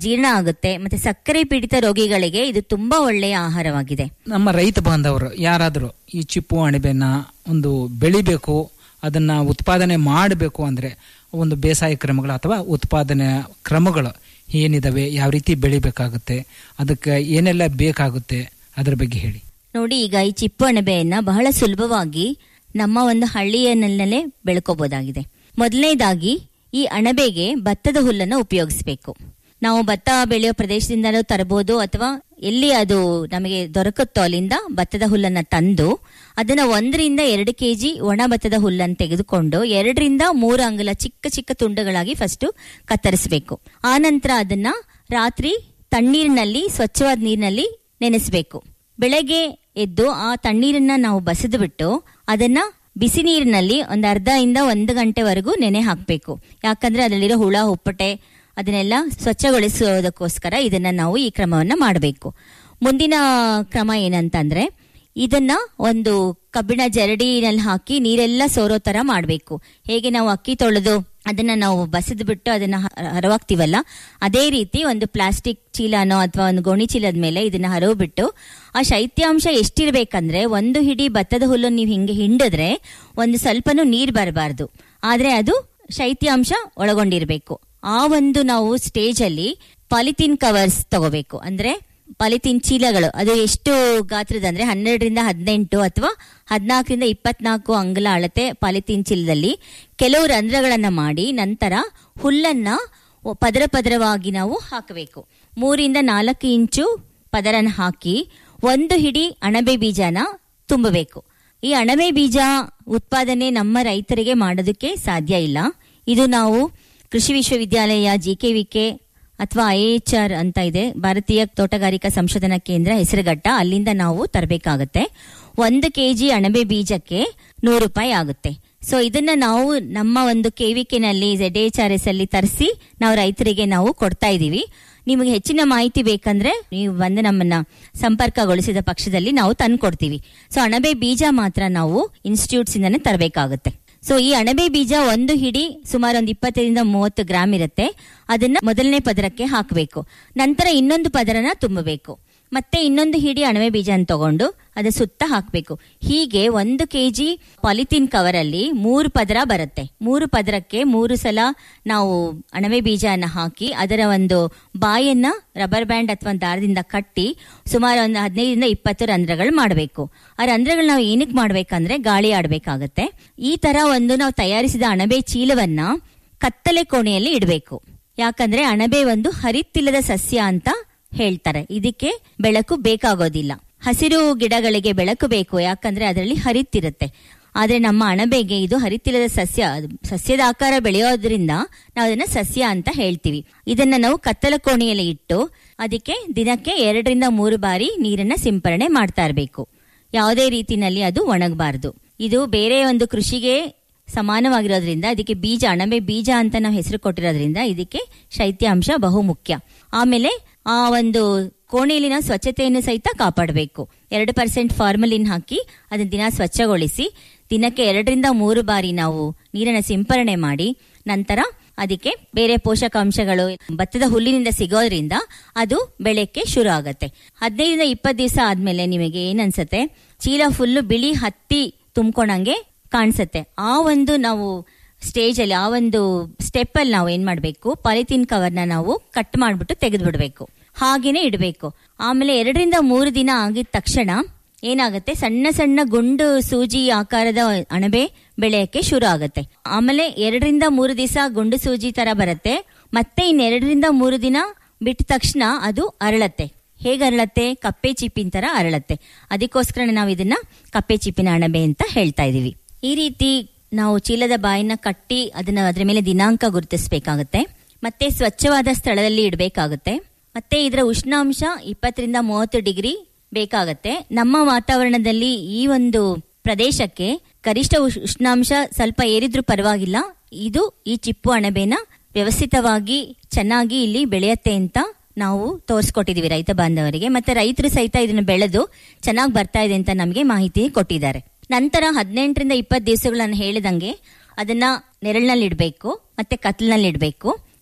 ಜೀರ್ಣ ಆಗುತ್ತೆ ಮತ್ತೆ ಸಕ್ಕರೆ ಪೀಡಿತ ರೋಗಿಗಳಿಗೆ ಇದು ತುಂಬಾ ಒಳ್ಳೆಯ ಆಹಾರವಾಗಿದೆ ನಮ್ಮ ರೈತ ಬಾಂಧವರು ಯಾರಾದರೂ ಈ ಚಿಪ್ಪು ಅಣಬೆನ ಒಂದು ಬೆಳಿಬೇಕು ಅದನ್ನ ಉತ್ಪಾದನೆ ಮಾಡಬೇಕು ಅಂದ್ರೆ ಒಂದು ಬೇಸಾಯ ಕ್ರಮಗಳು ಅಥವಾ ಉತ್ಪಾದನೆ ಕ್ರಮಗಳು ಏನಿದಾವೆ ಯಾವ ರೀತಿ ಬೆಳಿಬೇಕಾಗುತ್ತೆ ಅದಕ್ಕೆ ಏನೆಲ್ಲ ಬೇಕಾಗುತ್ತೆ ಅದ್ರ ಬಗ್ಗೆ ಹೇಳಿ ನೋಡಿ ಈಗ ಈ ಚಿಪ್ಪು ಅಣಬೆಯನ್ನ ಬಹಳ ಸುಲಭವಾಗಿ ನಮ್ಮ ಒಂದು ಹಳ್ಳಿಯನ್ನಲ್ಲೇ ಬೆಳ್ಕೋಬಹುದಾಗಿದೆ ಮೊದಲನೇದಾಗಿ ಈ ಅಣಬೆಗೆ ಭತ್ತದ ಹುಲ್ಲನ್ನು ಉಪಯೋಗಿಸಬೇಕು ನಾವು ಭತ್ತ ಬೆಳೆಯೋ ಪ್ರದೇಶದಿಂದಲೂ ತರಬಹುದು ಅಥವಾ ಎಲ್ಲಿ ಅದು ನಮಗೆ ದೊರಕುತ್ತೋ ಅಲ್ಲಿಂದ ಭತ್ತದ ಹುಲ್ಲನ್ನ ತಂದು ಅದನ್ನ ಒಂದರಿಂದ ಎರಡು ಕೆಜಿ ಒಣ ಭತ್ತದ ಹುಲ್ಲನ್ನು ತೆಗೆದುಕೊಂಡು ಎರಡರಿಂದ ಮೂರು ಅಂಗುಲ ಚಿಕ್ಕ ಚಿಕ್ಕ ತುಂಡುಗಳಾಗಿ ಫಸ್ಟ್ ಕತ್ತರಿಸಬೇಕು ಆ ನಂತರ ಅದನ್ನ ರಾತ್ರಿ ತಣ್ಣೀರಿನಲ್ಲಿ ಸ್ವಚ್ಛವಾದ ನೀರಿನಲ್ಲಿ ನೆನೆಸಬೇಕು ಬೆಳಗ್ಗೆ ಎದ್ದು ಆ ತಣ್ಣೀರನ್ನ ನಾವು ಬಸಿದು ಬಿಟ್ಟು ಅದನ್ನ ಬಿಸಿ ನೀರಿನಲ್ಲಿ ಒಂದು ಅರ್ಧ ಇಂದ ಒಂದು ಗಂಟೆವರೆಗೂ ನೆನೆ ಹಾಕಬೇಕು ಯಾಕಂದ್ರೆ ಅದರಲ್ಲಿರೋ ಹುಳ ಹುಪ್ಪಟೆ ಅದನ್ನೆಲ್ಲ ಸ್ವಚ್ಛಗೊಳಿಸುವುದಕ್ಕೋಸ್ಕರ ಇದನ್ನ ನಾವು ಈ ಕ್ರಮವನ್ನ ಮಾಡಬೇಕು ಮುಂದಿನ ಕ್ರಮ ಏನಂತಂದ್ರೆ ಇದನ್ನ ಒಂದು ಕಬ್ಬಿಣ ಜರಡಿನಲ್ಲಿ ಹಾಕಿ ನೀರೆಲ್ಲ ಸೋರೋ ತರ ಮಾಡಬೇಕು ಹೇಗೆ ನಾವು ಅಕ್ಕಿ ತೊಳೆದು ಅದನ್ನ ನಾವು ಬಸಿದು ಬಿಟ್ಟು ಅದನ್ನ ಹ- ಹರವಾಗ್ತೀವಲ್ಲ ಅದೇ ರೀತಿ ಒಂದು ಪ್ಲಾಸ್ಟಿಕ್ ಚೀಲನೋ ಅಥವಾ ಒಂದು ಗೋಣಿ ಚೀಲದ ಮೇಲೆ ಇದನ್ನ ಹರವು ಬಿಟ್ಟು ಆ ಶೈತ್ಯಾಂಶ ಎಷ್ಟಿರ್ಬೇಕಂದ್ರೆ ಒಂದು ಹಿಡಿ ಭತ್ತದ ಹುಲ್ಲು ನೀವು ಹಿಂಗೆ ಹಿಂಡಿದ್ರೆ ಒಂದು ಸ್ವಲ್ಪನೂ ನೀರ್ ಬರಬಾರ್ದು ಆದ್ರೆ ಅದು ಶೈತ್ಯಾಂಶ ಒಳಗೊಂಡಿರ್ಬೇಕು ಆ ಒಂದು ನಾವು ಸ್ಟೇಜ್ ಅಲ್ಲಿ ಪಾಲಿಥೀನ್ ಕವರ್ಸ್ ತಗೋಬೇಕು ಅಂದ್ರೆ ಪಾಲಿಥೀನ್ ಚೀಲಗಳು ಅದು ಎಷ್ಟು ಗಾತ್ರದ ಅಂದ್ರೆ ಹನ್ನೆರಡರಿಂದ ಹದಿನೆಂಟು ಅಥವಾ ಹದಿನಾಲ್ಕರಿಂದ ಇಪ್ಪತ್ನಾಲ್ಕು ಅಂಗುಲ ಅಳತೆ ಪಾಲಿಥೀನ್ ಚೀಲದಲ್ಲಿ ಕೆಲವು ರಂಧ್ರಗಳನ್ನ ಮಾಡಿ ನಂತರ ಹುಲ್ಲನ್ನ ಒ- ಪದರ ಪದರವಾಗಿ ನಾವು ಹಾಕಬೇಕು ಮೂರಿಂದ ನಾಲ್ಕು ಇಂಚು ಪದರನ ಹಾಕಿ ಒಂದು ಹಿಡಿ ಅಣಬೆ ಬೀಜನ ತುಂಬಬೇಕು ಈ ಅಣಬೆ ಬೀಜ ಉತ್ಪಾದನೆ ನಮ್ಮ ರೈತರಿಗೆ ಮಾಡೋದಕ್ಕೆ ಸಾಧ್ಯ ಇಲ್ಲ ಇದು ನಾವು ಕೃಷಿ ವಿಶ್ವವಿದ್ಯಾಲಯ ಜಿಕೆವಿಕೆ ಅಥವಾ ಐಎಚ್ಆರ್ ಅಂತ ಇದೆ ಭಾರತೀಯ ತೋಟಗಾರಿಕಾ ಸಂಶೋಧನಾ ಕೇಂದ್ರ ಹೆಸರುಘಟ್ಟ ಅಲ್ಲಿಂದ ನಾವು ತರಬೇಕಾಗತ್ತೆ ಒಂದು ಕೆಜಿ ಅಣಬೆ ಬೀಜಕ್ಕೆ ನೂರು ರೂಪಾಯಿ ಆಗುತ್ತೆ ಸೊ ಇದನ್ನ ನಾವು ನಮ್ಮ ಒಂದು ಕೆವಿಕೆನಲ್ಲಿ ಝೆಡ್ ಎಚ್ ಆರ್ ಎಸ್ ಅಲ್ಲಿ ತರಿಸಿ ನಾವು ರೈತರಿಗೆ ನಾವು ಕೊಡ್ತಾ ಇದೀವಿ ನಿಮಗೆ ಹೆಚ್ಚಿನ ಮಾಹಿತಿ ಬೇಕಂದ್ರೆ ನೀವು ಬಂದು ನಮ್ಮನ್ನ ಸಂಪರ್ಕಗೊಳಿಸಿದ ಪಕ್ಷದಲ್ಲಿ ನಾವು ತಂದು ಕೊಡ್ತೀವಿ ಸೊ ಅಣಬೆ ಬೀಜ ಮಾತ್ರ ನಾವು ಇನ್ಸ್ಟಿಟ್ಯೂಟ್ಸ್ ಇಂದಾನೆ ತರಬೇಕಾಗುತ್ತೆ ಸೊ ಈ ಅಣಬೆ ಬೀಜ ಒಂದು ಹಿಡಿ ಸುಮಾರು ಒಂದು ಇಪ್ಪತ್ತರಿಂದ ಮೂವತ್ತು ಗ್ರಾಮ್ ಇರುತ್ತೆ ಅದನ್ನ ಮೊದಲನೇ ಪದರಕ್ಕೆ ಹಾಕಬೇಕು ನಂತರ ಇನ್ನೊಂದು ಪದರನ ತುಂಬಬೇಕು ಮತ್ತೆ ಇನ್ನೊಂದು ಹಿಡಿ ಅಣಬೆ ಬೀಜನ ತಗೊಂಡು ಅದ ಸುತ್ತ ಹಾಕಬೇಕು ಹೀಗೆ ಒಂದು ಕೆಜಿ ಪಾಲಿಥೀನ್ ಕವರ್ ಅಲ್ಲಿ ಮೂರು ಪದರ ಬರುತ್ತೆ ಮೂರು ಪದರಕ್ಕೆ ಮೂರು ಸಲ ನಾವು ಅಣಬೆ ಬೀಜನ ಹಾಕಿ ಅದರ ಒಂದು ಬಾಯನ್ನ ರಬ್ಬರ್ ಬ್ಯಾಂಡ್ ಅಥವಾ ದಾರದಿಂದ ಕಟ್ಟಿ ಸುಮಾರು ಒಂದು ಹದಿನೈದರಿಂದ ಇಪ್ಪತ್ತು ರಂಧ್ರಗಳು ಮಾಡಬೇಕು ಆ ರಂಧ್ರಗಳು ನಾವು ಏನಕ್ಕೆ ಮಾಡ್ಬೇಕಂದ್ರೆ ಗಾಳಿ ಆಡ್ಬೇಕಾಗತ್ತೆ ಈ ತರ ಒಂದು ನಾವು ತಯಾರಿಸಿದ ಅಣಬೆ ಚೀಲವನ್ನ ಕತ್ತಲೆ ಕೋಣೆಯಲ್ಲಿ ಇಡಬೇಕು ಯಾಕಂದ್ರೆ ಅಣಬೆ ಒಂದು ಹರಿತ್ತಿಲ್ಲದ ಸಸ್ಯ ಅಂತ ಹೇಳ್ತಾರೆ ಇದಕ್ಕೆ ಬೆಳಕು ಬೇಕಾಗೋದಿಲ್ಲ ಹಸಿರು ಗಿಡಗಳಿಗೆ ಬೆಳಕು ಬೇಕು ಯಾಕಂದ್ರೆ ಅದರಲ್ಲಿ ಹರಿತ್ತಿರುತ್ತೆ ಆದ್ರೆ ನಮ್ಮ ಅಣಬೆಗೆ ಇದು ಹರಿತ್ತಿಲ್ಲದ ಸಸ್ಯ ಅದು ಸಸ್ಯದ ಆಕಾರ ಬೆಳೆಯೋದ್ರಿಂದ ನಾವು ಅದನ್ನ ಸಸ್ಯ ಅಂತ ಹೇಳ್ತೀವಿ ಇದನ್ನ ನಾವು ಕತ್ತಲ ಕೋಣೆಯಲ್ಲಿ ಇಟ್ಟು ಅದಕ್ಕೆ ದಿನಕ್ಕೆ ಎರಡರಿಂದ ಮೂರು ಬಾರಿ ನೀರನ್ನ ಸಿಂಪರಣೆ ಮಾಡ್ತಾ ಇರಬೇಕು ಯಾವುದೇ ರೀತಿನಲ್ಲಿ ಅದು ಒಣಗಬಾರದು ಇದು ಬೇರೆ ಒಂದು ಕೃಷಿಗೆ ಸಮಾನವಾಗಿರೋದ್ರಿಂದ ಇದಕ್ಕೆ ಬೀಜ ಅಣಬೆ ಬೀಜ ಅಂತ ನಾವು ಹೆಸರು ಕೊಟ್ಟಿರೋದ್ರಿಂದ ಇದಕ್ಕೆ ಶೈತ್ಯಾಂಶ ಬಹು ಮುಖ್ಯ ಆಮೇಲೆ ಆ ಒಂದು ಕೋಣೆಯಲ್ಲಿ ನಾವು ಸ್ವಚ್ಛತೆಯನ್ನು ಸಹಿತ ಕಾಪಾಡಬೇಕು ಎರಡು ಪರ್ಸೆಂಟ್ ಫಾರ್ಮಲಿನ್ ಹಾಕಿ ಅದನ್ನ ದಿನ ಸ್ವಚ್ಛಗೊಳಿಸಿ ದಿನಕ್ಕೆ ಎರಡರಿಂದ ಮೂರು ಬಾರಿ ನಾವು ನೀರನ್ನು ಸಿಂಪರಣೆ ಮಾಡಿ ನಂತರ ಅದಕ್ಕೆ ಬೇರೆ ಪೋಷಕಾಂಶಗಳು ಭತ್ತದ ಹುಲ್ಲಿನಿಂದ ಸಿಗೋದ್ರಿಂದ ಅದು ಬೆಳೆಕ್ಕೆ ಶುರು ಆಗತ್ತೆ ಹದಿನೈದರಿಂದ ಇಪ್ಪತ್ತು ದಿವಸ ಆದ್ಮೇಲೆ ನಿಮಗೆ ಏನನ್ಸತ್ತೆ ಚೀಲ ಫುಲ್ಲು ಬಿಳಿ ಹತ್ತಿ ತುಂಬ್ಕೊಂಡಂಗೆ ಕಾಣಿಸುತ್ತೆ ಆ ಒಂದು ನಾವು ಸ್ಟೇಜ್ ಅಲ್ಲಿ ಆ ಒಂದು ಸ್ಟೆಪ್ ಅಲ್ಲಿ ನಾವು ಏನ್ ಮಾಡ್ಬೇಕು ಪಾಲಿಥೀನ್ ಕವರ್ನ ನಾವು ಕಟ್ ಮಾಡ್ಬಿಟ್ಟು ತೆಗೆದು ಬಿಡಬೇಕು ಹಾಗೇನೆ ಇಡಬೇಕು ಆಮೇಲೆ ಎರಡರಿಂದ ಮೂರು ದಿನ ಆಗಿದ ತಕ್ಷಣ ಏನಾಗುತ್ತೆ ಸಣ್ಣ ಸಣ್ಣ ಗುಂಡು ಸೂಜಿ ಆಕಾರದ ಅಣಬೆ ಬೆಳೆಯಕ್ಕೆ ಶುರು ಆಗುತ್ತೆ ಆಮೇಲೆ ಎರಡರಿಂದ ಮೂರು ದಿವಸ ಗುಂಡು ಸೂಜಿ ತರ ಬರುತ್ತೆ ಮತ್ತೆ ಇನ್ನೆರಡರಿಂದ ಮೂರು ದಿನ ಬಿಟ್ಟ ತಕ್ಷಣ ಅದು ಅರಳತ್ತೆ ಹೇಗೆ ಅರಳತ್ತೆ ಕಪ್ಪೆ ಚಿಪ್ಪಿನ ತರ ಅರಳತ್ತೆ ಅದಕ್ಕೋಸ್ಕರ ನಾವು ಇದನ್ನ ಕಪ್ಪೆ ಚಿಪ್ಪಿನ ಅಣಬೆ ಅಂತ ಹೇಳ್ತಾ ಇದೀವಿ ಈ ರೀತಿ ನಾವು ಚೀಲದ ಬಾಯಿನ ಕಟ್ಟಿ ಅದನ್ನ ಅದ್ರ ಮೇಲೆ ದಿನಾಂಕ ಗುರುತಿಸಬೇಕಾಗುತ್ತೆ ಮತ್ತೆ ಸ್ವಚ್ಛವಾದ ಸ್ಥಳದಲ್ಲಿ ಇಡಬೇಕಾಗುತ್ತೆ ಮತ್ತೆ ಇದರ ಉಷ್ಣಾಂಶ ಇಪ್ಪತ್ತರಿಂದ ಮೂವತ್ತು ಡಿಗ್ರಿ ಬೇಕಾಗತ್ತೆ ನಮ್ಮ ವಾತಾವರಣದಲ್ಲಿ ಈ ಒಂದು ಪ್ರದೇಶಕ್ಕೆ ಗರಿಷ್ಠ ಉಷ್- ಉಷ್ಣಾಂಶ ಸ್ವಲ್ಪ ಏರಿದ್ರೂ ಪರವಾಗಿಲ್ಲ ಇದು ಈ ಚಿಪ್ಪು ಅಣಬೆನ ವ್ಯವಸ್ಥಿತವಾಗಿ ಚೆನ್ನಾಗಿ ಇಲ್ಲಿ ಬೆಳೆಯತ್ತೆ ಅಂತ ನಾವು ತೋರಿಸ್ಕೊಟ್ಟಿದೀವಿ ರೈತ ಬಾಂಧವರಿಗೆ ಮತ್ತೆ ರೈತರು ಸಹಿತ ಇದನ್ನು ಬೆಳೆದು ಚೆನ್ನಾಗಿ ಬರ್ತಾ ಇದೆ ಅಂತ ನಮಗೆ ಮಾಹಿತಿ ಕೊಟ್ಟಿದ್ದಾರೆ ನಂತರ ಹದಿನೆಂಟರಿಂದ ಇಪ್ಪತ್ತು ದಿವಸಗಳನ್ನು ಹೇಳಿದಂಗೆ ಅದನ್ನ ನೆರಳಿನಲ್ಲಿ ಇಡಬೇಕು ಮತ್ತೆ ಕತ್ಲಿನಲ್ಲಿ ಇಡಬೇಕು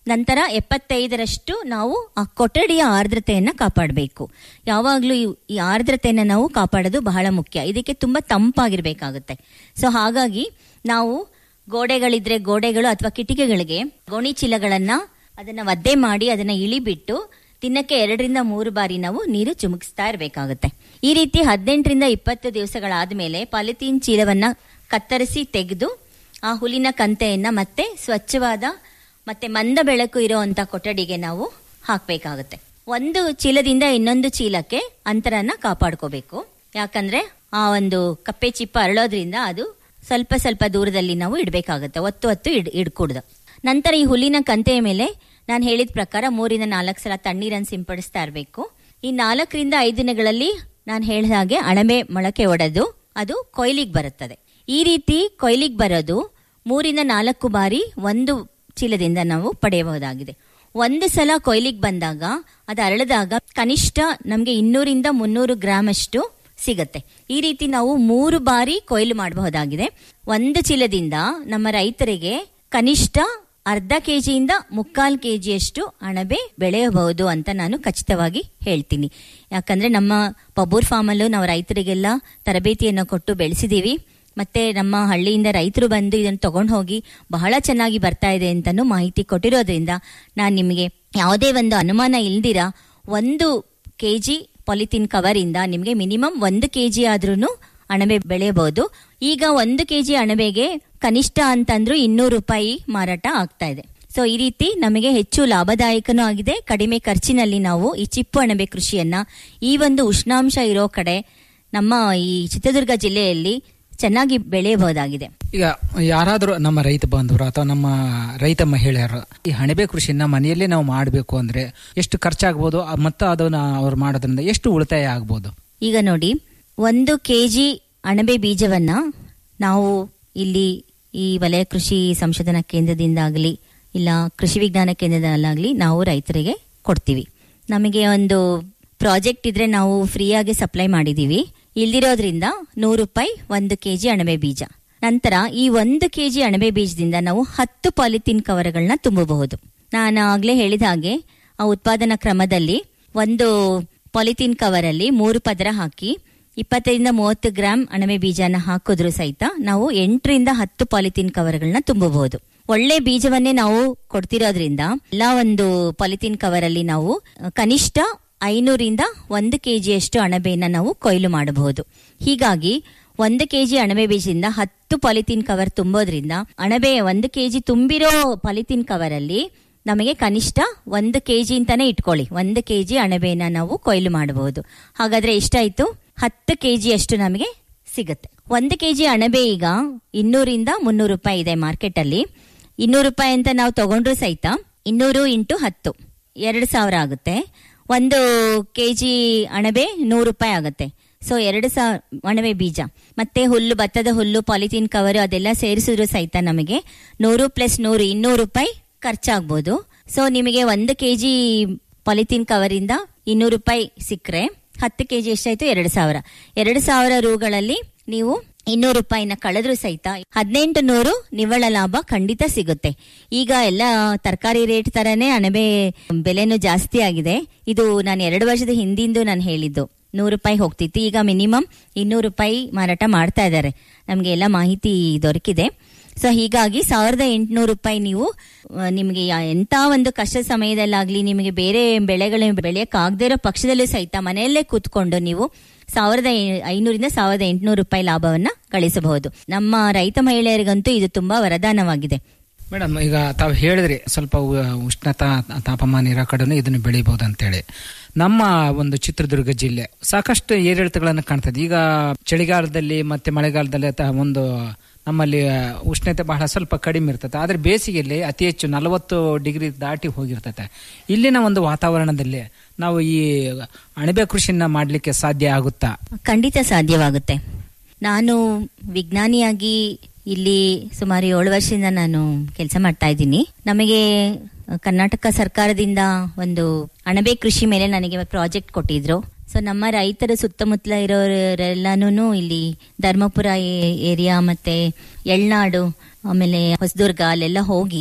ನಂತರ ಎಪ್ಪತ್ತೈದರಷ್ಟು ನಾವು ಆ ಕೊಠಡಿಯ ಆರ್ದ್ರತೆಯನ್ನ ಕಾಪಾಡಬೇಕು ಯಾವಾಗಲೂ ಈ ಆರ್ದ್ರತೆಯನ್ನ ನಾವು ಕಾಪಾಡೋದು ಬಹಳ ಮುಖ್ಯ ಇದಕ್ಕೆ ತುಂಬಾ ತಂಪಾಗಿರ್ಬೇಕಾಗುತ್ತೆ ಸೊ ಹಾಗಾಗಿ ನಾವು ಗೋಡೆಗಳಿದ್ರೆ ಗೋಡೆಗಳು ಅಥವಾ ಕಿಟಿಕಿಗಳಿಗೆ ಗೋಣಿ ಚೀಲಗಳನ್ನ ಅದನ್ನ ಒದ್ದೆ ಮಾಡಿ ಅದನ್ನ ಇಳಿಬಿಟ್ಟು ದಿನಕ್ಕೆ ಎರಡರಿಂದ ಮೂರು ಬಾರಿ ನಾವು ನೀರು ಚುಮುಕಿಸ್ತಾ ಇರಬೇಕಾಗುತ್ತೆ ಈ ರೀತಿ ಹದಿನೆಂಟರಿಂದ ಇಪ್ಪತ್ತು ದಿವಸಗಳಾದ್ಮೇಲೆ ಪಾಲಿಥೀನ್ ಚೀಲವನ್ನ ಕತ್ತರಿಸಿ ತೆಗೆದು ಆ ಹುಲಿನ ಕಂತೆಯನ್ನ ಮತ್ತೆ ಸ್ವಚ್ಛವಾದ ಮತ್ತೆ ಮಂದ ಬೆಳಕು ಇರುವಂತ ಕೊಠಡಿಗೆ ನಾವು ಹಾಕ್ಬೇಕಾಗುತ್ತೆ ಒಂದು ಚೀಲದಿಂದ ಇನ್ನೊಂದು ಚೀಲಕ್ಕೆ ಅಂತರನ ಕಾಪಾಡ್ಕೋಬೇಕು ಯಾಕಂದ್ರೆ ಆ ಒಂದು ಕಪ್ಪೆ ಚಿಪ್ಪ ಅರಳೋದ್ರಿಂದ ಅದು ಸ್ವಲ್ಪ ಸ್ವಲ್ಪ ದೂರದಲ್ಲಿ ನಾವು ಇಡಬೇಕಾಗುತ್ತೆ ಒತ್ತು ಒತ್ತು ಇಡ್ ಇಡ್ಕೂಡ್ದು ನಂತರ ಈ ಹುಲ್ಲಿನ ಕಂತೆಯ ಮೇಲೆ ನಾನು ಹೇಳಿದ ಪ್ರಕಾರ ಮೂರಿಂದ ನಾಲ್ಕು ಸಲ ತಣ್ಣೀರನ್ನು ಸಿಂಪಡಿಸ್ತಾ ಇರಬೇಕು ಈ ನಾಲ್ಕರಿಂದ ಐದು ದಿನಗಳಲ್ಲಿ ನಾನು ಹೇಳಿದ ಹಾಗೆ ಅಣಬೆ ಮೊಳಕೆ ಒಡೆದು ಅದು ಕೊಯ್ಲಿಗೆ ಬರುತ್ತದೆ ಈ ರೀತಿ ಕೊಯ್ಲಿಗೆ ಬರೋದು ಮೂರಿಂದ ನಾಲ್ಕು ಬಾರಿ ಒಂದು ಚೀಲದಿಂದ ನಾವು ಪಡೆಯಬಹುದಾಗಿದೆ ಒಂದು ಸಲ ಕೊಯ್ಲಿಗೆ ಬಂದಾಗ ಅದು ಅರಳಿದಾಗ ಕನಿಷ್ಠ ನಮಗೆ ಇನ್ನೂರಿಂದ ಮುನ್ನೂರು ಗ್ರಾಮ್ ಅಷ್ಟು ಸಿಗತ್ತೆ ಈ ರೀತಿ ನಾವು ಮೂರು ಬಾರಿ ಕೊಯ್ಲು ಮಾಡಬಹುದಾಗಿದೆ ಒಂದು ಚೀಲದಿಂದ ನಮ್ಮ ರೈತರಿಗೆ ಕನಿಷ್ಠ ಅರ್ಧ ಕೆಜಿಯಿಂದ ಮುಕ್ಕಾಲ್ ಕೆಜಿಯಷ್ಟು ಅಣಬೆ ಬೆಳೆಯಬಹುದು ಅಂತ ನಾನು ಖಚಿತವಾಗಿ ಹೇಳ್ತೀನಿ ಯಾಕಂದ್ರೆ ನಮ್ಮ ಪಬ್ಬೂರ್ ಫಾರ್ಮಲ್ಲೂ ನಾವು ರೈತರಿಗೆಲ್ಲ ತರಬೇತಿಯನ್ನು ಕೊಟ್ಟು ಬೆಳೆಸಿದೀವಿ ಮತ್ತೆ ನಮ್ಮ ಹಳ್ಳಿಯಿಂದ ರೈತರು ಬಂದು ಇದನ್ನು ತಗೊಂಡು ಹೋಗಿ ಬಹಳ ಚೆನ್ನಾಗಿ ಬರ್ತಾ ಇದೆ ಅಂತಾನು ಮಾಹಿತಿ ಕೊಟ್ಟಿರೋದ್ರಿಂದ ನಾನು ನಿಮಗೆ ಯಾವುದೇ ಒಂದು ಅನುಮಾನ ಇಲ್ದಿರ ಒಂದು ಕೆಜಿ ಪಾಲಿಥಿನ್ ಕವರ್ ಇಂದ ನಿಮಗೆ ಮಿನಿಮಮ್ ಒಂದು ಕೆಜಿ ಆದ್ರೂ ಅಣಬೆ ಬೆಳೆಯಬಹುದು ಈಗ ಒಂದು ಕೆಜಿ ಅಣಬೆಗೆ ಕನಿಷ್ಠ ಅಂತಂದ್ರೂ ಇನ್ನೂರು ರೂಪಾಯಿ ಮಾರಾಟ ಆಗ್ತಾ ಇದೆ ಸೊ ಈ ರೀತಿ ನಮಗೆ ಹೆಚ್ಚು ಲಾಭದಾಯಕನೂ ಆಗಿದೆ ಕಡಿಮೆ ಖರ್ಚಿನಲ್ಲಿ ನಾವು ಈ ಚಿಪ್ಪು ಅಣಬೆ ಕೃಷಿಯನ್ನ ಈ ಒಂದು ಉಷ್ಣಾಂಶ ಇರೋ ಕಡೆ ನಮ್ಮ ಈ ಚಿತ್ರದುರ್ಗ ಜಿಲ್ಲೆಯಲ್ಲಿ ಚೆನ್ನಾಗಿ ಬೆಳೆಯಬಹುದಾಗಿದೆ ಈಗ ಯಾರಾದರೂ ನಮ್ಮ ರೈತ ಬಾಂಧವರು ಅಥವಾ ನಮ್ಮ ರೈತ ಮಹಿಳೆಯರು ಈ ಹಣಬೆ ಕೃಷಿನ ಮನೆಯಲ್ಲೇ ನಾವು ಮಾಡಬೇಕು ಅಂದ್ರೆ ಎಷ್ಟು ಖರ್ಚಾಗ್ಬೋದು ಆ- ಮತ್ತು ಅದನ್ನ ಅವ್ರು ಮಾಡೋದ್ರಿಂದ ಎಷ್ಟು ಉಳಿತಾಯ ಆಗ್ಬೋದು ಈಗ ನೋಡಿ ಒಂದು ಕೆಜಿ ಅಣಬೆ ಬೀಜವನ್ನ ನಾವು ಇಲ್ಲಿ ಈ ವಲಯ ಕೃಷಿ ಸಂಶೋಧನಾ ಕೇಂದ್ರದಿಂದಾಗಲಿ ಇಲ್ಲ ಕೃಷಿ ವಿಜ್ಞಾನ ಕೇಂದ್ರದಲ್ಲಾಗಲಿ ನಾವು ರೈತರಿಗೆ ಕೊಡ್ತೀವಿ ನಮಗೆ ಒಂದು ಪ್ರಾಜೆಕ್ಟ್ ಇದ್ರೆ ನಾವು ಫ್ರೀಯಾಗಿ ಸಪ್ಲೈ ಮಾಡಿದೀವಿ ಇಲ್ದಿರೋದ್ರಿಂದ ನೂರು ರೂಪಾಯಿ ಒಂದು ಕೆಜಿ ಅಣಬೆ ಬೀಜ ನಂತರ ಈ ಒಂದು ಕೆಜಿ ಅಣಬೆ ಬೀಜದಿಂದ ನಾವು ಹತ್ತು ಪಾಲಿಥೀನ್ ಕವರ್ಗಳನ್ನ ತುಂಬಬಹುದು ನಾನು ಆಗ್ಲೇ ಹೇಳಿದ ಹಾಗೆ ಆ ಉತ್ಪಾದನಾ ಕ್ರಮದಲ್ಲಿ ಒಂದು ಪಾಲಿಥೀನ್ ಕವರ್ ಅಲ್ಲಿ ಮೂರು ಪದರ ಹಾಕಿ ಇಪ್ಪತ್ತೈದರಿಂದ ಮೂವತ್ತು ಗ್ರಾಂ ಅಣಬೆ ಬೀಜನ ಹಾಕಿದ್ರು ಸಹಿತ ನಾವು ಎಂಟರಿಂದ ಹತ್ತು ಪಾಲಿಥೀನ್ ಕವರ್ಗಳನ್ನ ತುಂಬಬಹುದು ಒಳ್ಳೆ ಬೀಜವನ್ನೇ ನಾವು ಕೊಡ್ತಿರೋದ್ರಿಂದ ಎಲ್ಲಾ ಒಂದು ಪಾಲಿಥೀನ್ ಕವರ್ ಅಲ್ಲಿ ನಾವು ಅಹ್, ಕನಿಷ್ಠ ಐನೂರಿಂದ ಒಂದು ಕೆಜಿಯಷ್ಟು ಅಣಬೆಯನ್ನ ನಾವು ಕೊಯ್ಲು ಮಾಡಬಹುದು ಹೀಗಾಗಿ ಒಂದು ಕೆಜಿ ಅಣಬೆ ಬೀಜದಿಂದ ಹತ್ತು ಪಾಲಿಥೀನ್ ಕವರ್ ತುಂಬೋದ್ರಿಂದ ಅಣಬೆ ಒಂದು ಕೆಜಿ ತುಂಬಿರೋ ಪಾಲಿಥೀನ್ ಕವರ್ ಅಲ್ಲಿ ನಮಗೆ ಕನಿಷ್ಠ ಒಂದು ಕೆಜಿ ಅಂತಾನೆ ಇಟ್ಕೊಳ್ಳಿ ಒಂದು ಕೆಜಿ ಅಣಬೆನ ನಾವು ಕೊಯ್ಲು ಮಾಡಬಹುದು ಹಾಗಾದ್ರೆ ಎಷ್ಟಾಯ್ತು ಹತ್ತು ಕೆಜಿ ಅಷ್ಟು ನಮಗೆ ಸಿಗುತ್ತೆ ಒಂದು ಕೆಜಿ ಅಣಬೆ ಈಗ ಇನ್ನೂರಿಂದ ಮುನ್ನೂರು ರೂಪಾಯಿ ಇದೆ ಮಾರ್ಕೆಟ್ ಅಲ್ಲಿ ಇನ್ನೂರು ರೂಪಾಯಿ ಅಂತ ನಾವು ತಗೊಂಡ್ರು ಸಹಿತ ಇನ್ನೂರು ಇಂಟು ಹತ್ತು ಎರಡು ಸಾವಿರ ಆಗುತ್ತೆ ಒಂದು ಕೆಜಿ ಅಣಬೆ ನೂರು ರೂಪಾಯಿ ಆಗುತ್ತೆ ಸೊ ಎರಡು ಸಾವಿರ ಅಣಬೆ ಬೀಜ ಮತ್ತೆ ಹುಲ್ಲು ಭತ್ತದ ಹುಲ್ಲು ಪಾಲಿಥೀನ್ ಕವರ್ ಅದೆಲ್ಲ ಸೇರಿಸಿದ್ರು ಸಹಿತ ನಮಗೆ ನೂರು ಪ್ಲಸ್ ನೂರು ಇನ್ನೂರು ರೂಪಾಯಿ ಖರ್ಚಾಗ್ಬೋದು ಸೊ ನಿಮಗೆ ಒಂದು ಕೆಜಿ ಪಾಲಿಥೀನ್ ಕವರ್ ಇಂದ ಇನ್ನೂರು ರೂಪಾಯಿ ಸಿಕ್ಕರೆ ಹತ್ತು ಕೆಜಿ ಎಷ್ಟಾಯ್ತು ಎರಡು ಸಾವಿರ ಎರಡು ಸಾವಿರ ರೂಗಳಲ್ಲಿ ನೀವು ಇನ್ನೂರು ರೂಪಾಯಿನ ಕಳೆದ್ರು ಸಹಿತ ಹದಿನೆಂಟು ನೂರು ನಿವ್ವಳ ಲಾಭ ಖಂಡಿತ ಸಿಗುತ್ತೆ ಈಗ ಎಲ್ಲ ತರಕಾರಿ ರೇಟ್ ತರನೇ ಅಣಬೆ ಬೆಲೆನೂ ಜಾಸ್ತಿ ಆಗಿದೆ ಇದು ನಾನು ಎರಡು ವರ್ಷದ ಹಿಂದಿಂದು ನಾನು ಹೇಳಿದ್ದು ನೂರು ರೂಪಾಯಿ ಹೋಗ್ತಿತ್ತು ಈಗ ಮಿನಿಮಮ್ ಇನ್ನೂರು ರೂಪಾಯಿ ಮಾರಾಟ ಮಾಡ್ತಾ ಇದ್ದಾರೆ ನಮಗೆ ಎಲ್ಲ ಮಾಹಿತಿ ದೊರಕಿದೆ ಸೊ ಹೀಗಾಗಿ ಸಾವಿರದ ಎಂಟುನೂರು ರೂಪಾಯಿ ನೀವು ಆ, ನಿಮಗೆ ಯಾ- ಎಂತ ಒಂದು ಕಷ್ಟ ಸಮಯದಲ್ಲಾಗ್ಲಿ ನಿಮಗೆ ಬೇರೆ ಬೆಳೆಗಳ ಬೆಳೆಯಕ್ ಆಗದೇ ಇರೋ ಪಕ್ಷದಲ್ಲೂ ಸಹಿತ ಮನೆಯಲ್ಲೇ ಕೂತ್ಕೊಂಡು ನೀವು ಸಾವಿರದ ಐ- ಐನೂರಿಂದ ಸಾವಿರದ ಎಂಟುನೂರು ರೂಪಾಯಿ ಲಾಭವನ್ನ ಗಳಿಸಬಹುದು ನಮ್ಮ ರೈತ ಮಹಿಳೆಯರಿಗಂತೂ ಇದು ತುಂಬಾ ವರದಾನವಾಗಿದೆ ಮೇಡಮ್ ಈಗ ತಾವು ಹೇಳಿದ್ರಿ ಸ್ವಲ್ಪ ಉ- ಉಷ್ಣತಾ ತಾಪಮಾನ ಇರೋ ಕಡೆನೂ ಇದನ್ನು ಬೆಳಿಬಹುದು ಅಂತೇಳಿ ನಮ್ಮ ಒಂದು ಚಿತ್ರದುರ್ಗ ಜಿಲ್ಲೆ ಸಾಕಷ್ಟು ಏರಿಳಿತಗಳನ್ನು ಕಾಣ್ತದೆ ಈಗ ಚಳಿಗಾಲದಲ್ಲಿ ಮತ್ತೆ ಮಳೆಗಾಲದಲ್ಲಿ ತ- ಒಂದು ನಮ್ಮಲ್ಲಿ ಉಷ್ಣತೆ ಬಹಳ ಸ್ವಲ್ಪ ಕಡಿಮೆ ಇರ್ತದೆ ಆದ್ರೆ ಬೇಸಿಗೆಯಲ್ಲಿ ಅತಿ ಹೆಚ್ಚು ನಲವತ್ತು ಡಿಗ್ರಿ ದಾಟಿ ಹೋಗಿರ್ತದೆ ಇಲ್ಲಿನ ಒಂದು ವಾತಾವರಣದಲ್ಲಿ ನಾವು ಈ ಅಣಬೆ ಕೃಷಿನ ಮಾಡಲಿಕ್ಕೆ ಸಾಧ್ಯ ಆಗುತ್ತಾ ಖಂಡಿತ ಸಾಧ್ಯವಾಗುತ್ತೆ ನಾನು ವಿಜ್ಞಾನಿಯಾಗಿ ಇಲ್ಲಿ ಸುಮಾರು ಏಳು ವರ್ಷದಿಂದ ನಾನು ಕೆಲಸ ಮಾಡ್ತಾ ಇದ್ದೀನಿ ನಮಗೆ ಕರ್ನಾಟಕ ಸರ್ಕಾರದಿಂದ ಒಂದು ಅಣಬೆ ಕೃಷಿ ಮೇಲೆ ನನಗೆ ಪ್ರಾಜೆಕ್ಟ್ ಕೊಟ್ಟಿದ್ರು ಸೊ ನಮ್ಮ ರೈತರ ಸುತ್ತಮುತ್ತಲ ಇರೋರೆಲ್ಲಾನು ಇಲ್ಲಿ ಧರ್ಮಪುರ ಏರಿಯಾ ಮತ್ತೆ ಎಳ್ನಾಡು ಆಮೇಲೆ ಹೊಸದುರ್ಗ ಅಲ್ಲೆಲ್ಲ ಹೋಗಿ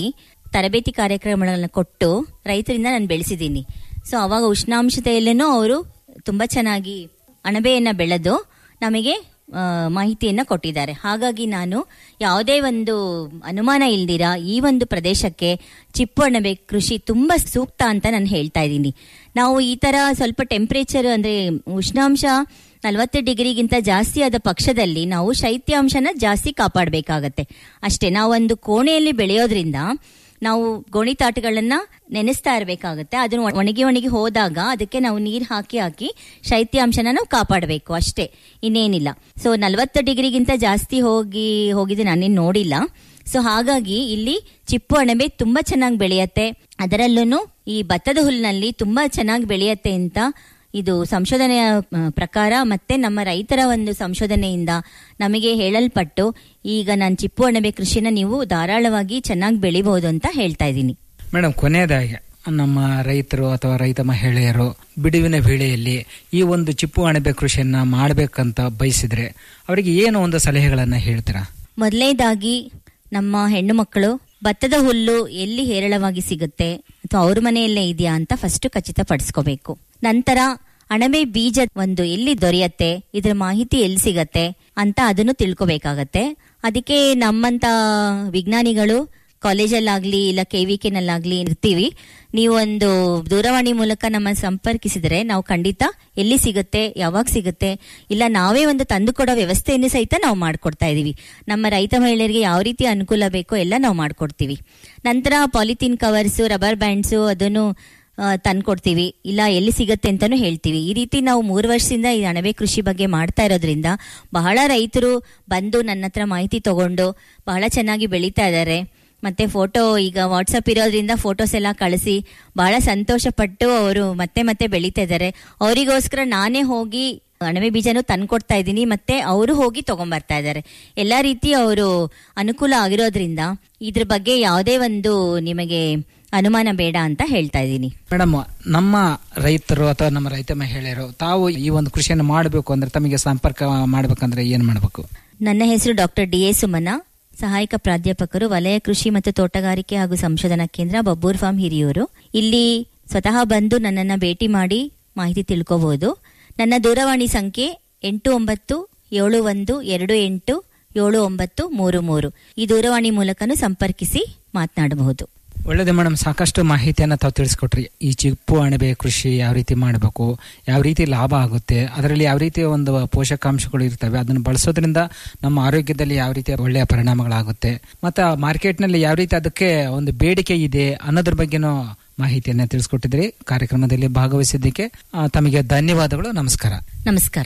ತರಬೇತಿ ಕಾರ್ಯಕ್ರಮಗಳನ್ನು ಕೊಟ್ಟು ರೈತರಿಂದ ನಾನು ಬೆಳೆಸಿದ್ದೀನಿ ಸೊ ಅವಾಗ ಉಷ್ಣಾಂಶತೆಯಲ್ಲೇನೂ ಅವರು ತುಂಬಾ ಚೆನ್ನಾಗಿ ಅಣಬೆಯನ್ನ ಬೆಳೆದು ನಮಗೆ ಆ, ಮಾಹಿತಿಯನ್ನ ಕೊಟ್ಟಿದ್ದಾರೆ ಹಾಗಾಗಿ ನಾನು ಯಾವುದೇ ಒಂದು ಅನುಮಾನ ಇಲ್ದಿರ ಈ ಒಂದು ಪ್ರದೇಶಕ್ಕೆ ಚಿಪ್ಪು ಅಣಬೆ ಕೃಷಿ ತುಂಬಾ ಸೂಕ್ತ ಅಂತ ನಾನು ಹೇಳ್ತಾ ಇದ್ದೀನಿ ನಾವು ಈ ತರ ಸ್ವಲ್ಪ ಟೆಂಪರೇಚರ್ ಅಂದ್ರೆ ಉಷ್ಣಾಂಶ ನಲವತ್ತು ಡಿಗ್ರಿಗಿಂತ ಜಾಸ್ತಿ ಆದ ಪಕ್ಷದಲ್ಲಿ ನಾವು ಶೈತ್ಯಾಂಶನ ಜಾಸ್ತಿ ಕಾಪಾಡಬೇಕಾಗತ್ತೆ ಅಷ್ಟೇ ನಾವೊಂದು ಕೋಣೆಯಲ್ಲಿ ಬೆಳೆಯೋದ್ರಿಂದ ನಾವು ಗೋಣಿತಾಟುಗಳನ್ನ ನೆನೆಸ್ತಾ ಇರಬೇಕಾಗುತ್ತೆ ಅದನ್ನು ಒಣಗಿ ಒಣಗಿ ಹೋದಾಗ ಅದಕ್ಕೆ ನಾವು ನೀರು ಹಾಕಿ ಹಾಕಿ ಶೈತ್ಯಾಂಶನ ನಾವು ಕಾಪಾಡಬೇಕು ಅಷ್ಟೇ ಇನ್ನೇನಿಲ್ಲ ಸೊ ನಲವತ್ತು ಡಿಗ್ರಿಗಿಂತ ಜಾಸ್ತಿ ಹೋಗಿ ಹೋಗಿದೆ ನಾನೇನು ನೋಡಿಲ್ಲ ಸೊ ಹಾಗಾಗಿ ಇಲ್ಲಿ ಚಿಪ್ಪು ಅಣಬೆ ತುಂಬಾ ಚೆನ್ನಾಗಿ ಬೆಳೆಯತ್ತೆ ಅದರಲ್ಲೂ ಈ ಭತ್ತದ ಹುಲ್ಲಿನಲ್ಲಿ ತುಂಬಾ ಚೆನ್ನಾಗಿ ಬೆಳೆಯತ್ತೆ ಅಂತ ಇದು ಸಂಶೋಧನೆಯ ಆ, ಪ್ರಕಾರ ಮತ್ತೆ ನಮ್ಮ ರೈತರ ಒಂದು ಸಂಶೋಧನೆಯಿಂದ ನಮಗೆ ಹೇಳಲ್ಪಟ್ಟು ಈಗ ನಾನು ಚಿಪ್ಪು ಅಣಬೆ ಕೃಷಿನ ನೀವು ಧಾರಾಳವಾಗಿ ಚೆನ್ನಾಗಿ ಬೆಳಿಬಹುದು ಅಂತ ಹೇಳ್ತಾ ಇದ್ದೀನಿ ಮೇಡಮ್ ಕೊನೆಯದಾಗಿ ನಮ್ಮ ರೈತರು ಅಥವಾ ರೈತ ಮಹಿಳೆಯರು ಬಿಡುವಿನ ವೇಳೆಯಲ್ಲಿ ಈ ಒಂದು ಚಿಪ್ಪು ಅಣಬೆ ಕೃಷಿಯನ್ನ ಮಾಡಬೇಕಂತ ಬಯಸಿದ್ರೆ ಅವರಿಗೆ ಏನು ಒಂದು ಸಲಹೆಗಳನ್ನ ಹೇಳ್ತೀರಾ ಮೊದಲನೇದಾಗಿ ನಮ್ಮ ಹೆಣ್ಣು ಮಕ್ಕಳು ಭತ್ತದ ಹುಲ್ಲು ಎಲ್ಲಿ ಹೇರಳವಾಗಿ ಸಿಗುತ್ತೆ ಅಥವಾ ಅವ್ರ ಮನೆಯಲ್ಲೇ ಇದೆಯಾ ಅಂತ ಫಸ್ಟ್ ಖಚಿತಪಡಿಸ್ಕೋಬೇಕು ನಂತರ ಅಣಬೆ ಬೀಜ ಒಂದು ಎಲ್ಲಿ ದೊರೆಯತ್ತೆ ಇದ್ರ ಮಾಹಿತಿ ಎಲ್ಲಿ ಸಿಗತ್ತೆ ಅಂತ ಅದನ್ನು ತಿಳ್ಕೊಬೇಕಾಗತ್ತೆ ಅದಕ್ಕೆ ನಮ್ಮಂತ ವಿಜ್ಞಾನಿಗಳು ಕಾಲೇಜಲ್ಲಾಗ್ಲಿ ಇಲ್ಲ ಕೆ ವಿ ಕೆನಲ್ಲಾಗ್ಲಿ ಇರ್ತೀವಿ ನೀವು ಒಂದು ದೂರವಾಣಿ ಮೂಲಕ ನಮ್ಮ ಸಂಪರ್ಕಿಸಿದರೆ ನಾವು ಖಂಡಿತ ಎಲ್ಲಿ ಸಿಗುತ್ತೆ ಯಾವಾಗ ಸಿಗುತ್ತೆ ಇಲ್ಲ ನಾವೇ ಒಂದು ತಂದುಕೊಡೋ ವ್ಯವಸ್ಥೆಯನ್ನು ಸಹಿತ ನಾವು ಮಾಡ್ಕೊಡ್ತಾ ಇದೀವಿ ನಮ್ಮ ರೈತ ಮಹಿಳೆಯರಿಗೆ ಯಾವ ರೀತಿ ಅನುಕೂಲ ಬೇಕೋ ಎಲ್ಲ ನಾವು ಮಾಡ್ಕೊಡ್ತೀವಿ ನಂತರ ಪಾಲಿಥೀನ್ ಕವರ್ಸು ರಬ್ಬರ್ ಬ್ಯಾಂಡ್ಸು ಅದನ್ನು ಆ, ತಂದ್ಕೊಡ್ತೀವಿ ಇಲ್ಲ ಎಲ್ಲಿ ಸಿಗತ್ತೆ ಅಂತಾನು ಹೇಳ್ತೀವಿ ಈ ರೀತಿ ನಾವು ಮೂರು ವರ್ಷದಿಂದ ಈ ಅಣಬೆ ಕೃಷಿ ಬಗ್ಗೆ ಮಾಡ್ತಾ ಇರೋದ್ರಿಂದ ಬಹಳ ರೈತರು ಬಂದು ನನ್ನ ಹತ್ರ ಮಾಹಿತಿ ತಗೊಂಡು ಬಹಳ ಚೆನ್ನಾಗಿ ಬೆಳೀತಾ ಇದ್ದಾರೆ ಮತ್ತೆ ಫೋಟೋ ಈಗ ವಾಟ್ಸಪ್ ಇರೋದ್ರಿಂದ ಫೋಟೋಸ್ ಎಲ್ಲ ಕಳಿಸಿ ಬಹಳ ಸಂತೋಷ ಪಟ್ಟು ಅವರು ಮತ್ತೆ ಮತ್ತೆ ಬೆಳೀತಾ ಇದ್ದಾರೆ ಅವರಿಗೋಸ್ಕರ ನಾನೇ ಹೋಗಿ ಅಣಬೆ ಬೀಜನೂ ತಂದ್ಕೊಡ್ತಾ ಇದ್ದೀನಿ ಮತ್ತೆ ಅವರು ಹೋಗಿ ತಗೊಂಡ್ಬರ್ತಾ ಇದ್ದಾರೆ ಎಲ್ಲಾ ರೀತಿ ಅವರು ಅನುಕೂಲ ಆಗಿರೋದ್ರಿಂದ ಇದ್ರ ಬಗ್ಗೆ ಯಾವುದೇ ಒಂದು ನಿಮಗೆ ಅನುಮಾನ ಬೇಡ ಅಂತ ಹೇಳ್ತಾ ಇದ್ದೀನಿ ಮೇಡಮ್ ನಮ್ಮ ರೈತರು ಅಥವಾ ನಮ್ಮ ರೈತ ಮಹಿಳೆಯರು ತಾವು ಈ ಒಂದು ಕೃಷಿಯನ್ನು ಮಾಡಬೇಕು ಅಂದ್ರೆ ತಮಗೆ ಸಂಪರ್ಕ ಮಾಡಬೇಕಂದ್ರೆ ಏನ್ ಮಾಡಬೇಕು ನನ್ನ ಹೆಸರು ಡಾಕ್ಟರ್ ಡಿ ಎ ಸುಮನ ಸಹಾಯಕ ಪ್ರಾಧ್ಯಾಪಕರು ವಲಯ ಕೃಷಿ ಮತ್ತು ತೋಟಗಾರಿಕೆ ಹಾಗೂ ಸಂಶೋಧನಾ ಕೇಂದ್ರ ಬಬ್ಬೂರ್ ಫಾರ್ಮ್ ಹಿರಿಯೂರು ಇಲ್ಲಿ ಸ್ವತಃ ಬಂದು ನನ್ನನ್ನ ಭೇಟಿ ಮಾಡಿ ಮಾಹಿತಿ ತಿಳ್ಕೋಬಹುದು ನನ್ನ ದೂರವಾಣಿ ಸಂಖ್ಯೆ ಎಂಟು ಒಂಬತ್ತು ಏಳು ಒಂದು ಎರಡು ಎಂಟು ಏಳು ಒಂಬತ್ತು ಮೂರು ಮೂರು ಈ ದೂರವಾಣಿ ಮೂಲಕನೂ ಸಂಪರ್ಕಿಸಿ ಮಾತನಾಡಬಹುದು ಒಳ್ಳೇದು ಮೇಡಮ್ ಸಾಕಷ್ಟು ಮಾಹಿತಿಯನ್ನು ತಾವು ತಿಳಿಸ್ಕೊಟ್ರಿ ಈ ಚಿಪ್ಪು ಅಣಬೆ ಕೃಷಿ ಯಾವ ರೀತಿ ಮಾಡಬೇಕು ಯಾವ ರೀತಿ ಲಾಭ ಆಗುತ್ತೆ ಅದರಲ್ಲಿ ಯಾವ ರೀತಿ ಒಂದು ಪೋಷಕಾಂಶಗಳು ಇರ್ತವೆ ಅದನ್ನು ಬಳಸೋದ್ರಿಂದ ನಮ್ಮ ಆರೋಗ್ಯದಲ್ಲಿ ಯಾವ ರೀತಿ ಒಳ್ಳೆಯ ಪರಿಣಾಮಗಳಾಗುತ್ತೆ ಮತ್ತು ಮಾರ್ಕೆಟ್ನಲ್ಲಿ ಯಾವ ರೀತಿ ಅದಕ್ಕೆ ಒಂದು ಬೇಡಿಕೆ ಇದೆ ಅನ್ನೋದ್ರ ಬಗ್ಗೆನೂ ಮಾಹಿತಿಯನ್ನು ತಿಳಿಸ್ಕೊಟ್ಟಿದ್ರಿ ಕಾರ್ಯಕ್ರಮದಲ್ಲಿ ಭಾಗವಹಿಸಿದ್ದಕ್ಕೆ ಆ, ತಮಗೆ ಧನ್ಯವಾದಗಳು ನಮಸ್ಕಾರ ನಮಸ್ಕಾರ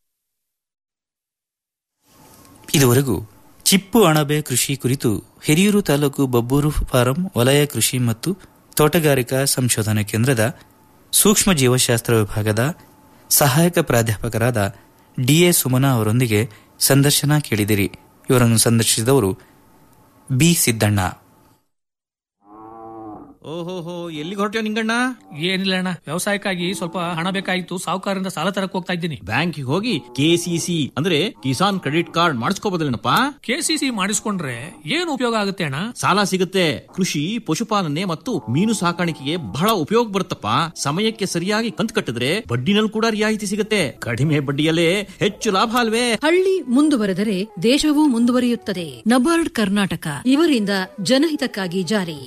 ಇದುವರೆಗೂ ಚಿಪ್ಪು ಅಣಬೆ ಕೃಷಿ ಕುರಿತು ಹಿರಿಯೂರು ತಾಲೂಕು ಬಬ್ಬೂರು ಫಾರಂ ವಲಯ ಕೃಷಿ ಮತ್ತು ತೋಟಗಾರಿಕಾ ಸಂಶೋಧನಾ ಕೇಂದ್ರದ ಸೂಕ್ಷ್ಮ ಜೀವಶಾಸ್ತ್ರ ವಿಭಾಗದ ಸಹಾಯಕ ಪ್ರಾಧ್ಯಾಪಕರಾದ ಡಿಎ ಸುಮನಾ ಅವರೊಂದಿಗೆ ಸಂದರ್ಶನ ಕೇಳಿದಿರಿ ಇವರನ್ನು ಸಂದರ್ಶಿಸಿದವರು ಬಿ ಸಿದ್ದಣ್ಣ ಓಹೋಹೋ ಎಲ್ಲಿಗೆ ಹೊರಟ್ಯೋ ನಿಂಗಣ್ಣ ಏನಿಲ್ಲ ಅಣ್ಣ ವ್ಯವಸಾಯಕ್ಕಾಗಿ ಸ್ವಲ್ಪ ಹಣ ಬೇಕಾಗಿತ್ತು ಸಾಹುಕಾರರಿಂದ ಸಾಲ ತರಕ್ ಹೋಗ್ತಾ ಇದ್ದೀನಿ ಬ್ಯಾಂಕಿಗೆ ಹೋಗಿ ಕೆಸಿಸಿ ಅಂದ್ರೆ ಕಿಸಾನ್ ಕ್ರೆಡಿಟ್ ಕಾರ್ಡ್ ಮಾಡಿಸ್ಕೋಬೋದಲ್ಲೇನಪ್ಪ ಕೆಸಿಸಿ ಮಾಡಿಸ್ಕೊಂಡ್ರೆ ಏನು ಉಪಯೋಗ ಆಗುತ್ತೆ ಅಣ್ಣ ಸಾಲ ಸಿಗುತ್ತೆ ಕೃಷಿ ಪಶುಪಾಲನೆ ಮತ್ತು ಮೀನು ಸಾಕಾಣಿಕೆಗೆ ಬಹಳ ಉಪಯೋಗ ಬರುತ್ತಪ್ಪ ಸಮಯಕ್ಕೆ ಸರಿಯಾಗಿ ಕಂತು ಕಟ್ಟಿದ್ರೆ ಬಡ್ಡಿನಲ್ಲಿ ಕೂಡ ರಿಯಾಯಿತಿ ಸಿಗುತ್ತೆ ಕಡಿಮೆ ಬಡ್ಡಿಯಲ್ಲೇ ಹೆಚ್ಚು ಲಾಭ ಅಲ್ವೇ ಹಳ್ಳಿ ಮುಂದುವರೆದರೆ ದೇಶವೂ ಮುಂದುವರಿಯುತ್ತದೆ ನಬಾರ್ಡ್ ಕರ್ನಾಟಕ ಇವರಿಂದ ಜನಹಿತಕ್ಕಾಗಿ ಜಾರಿ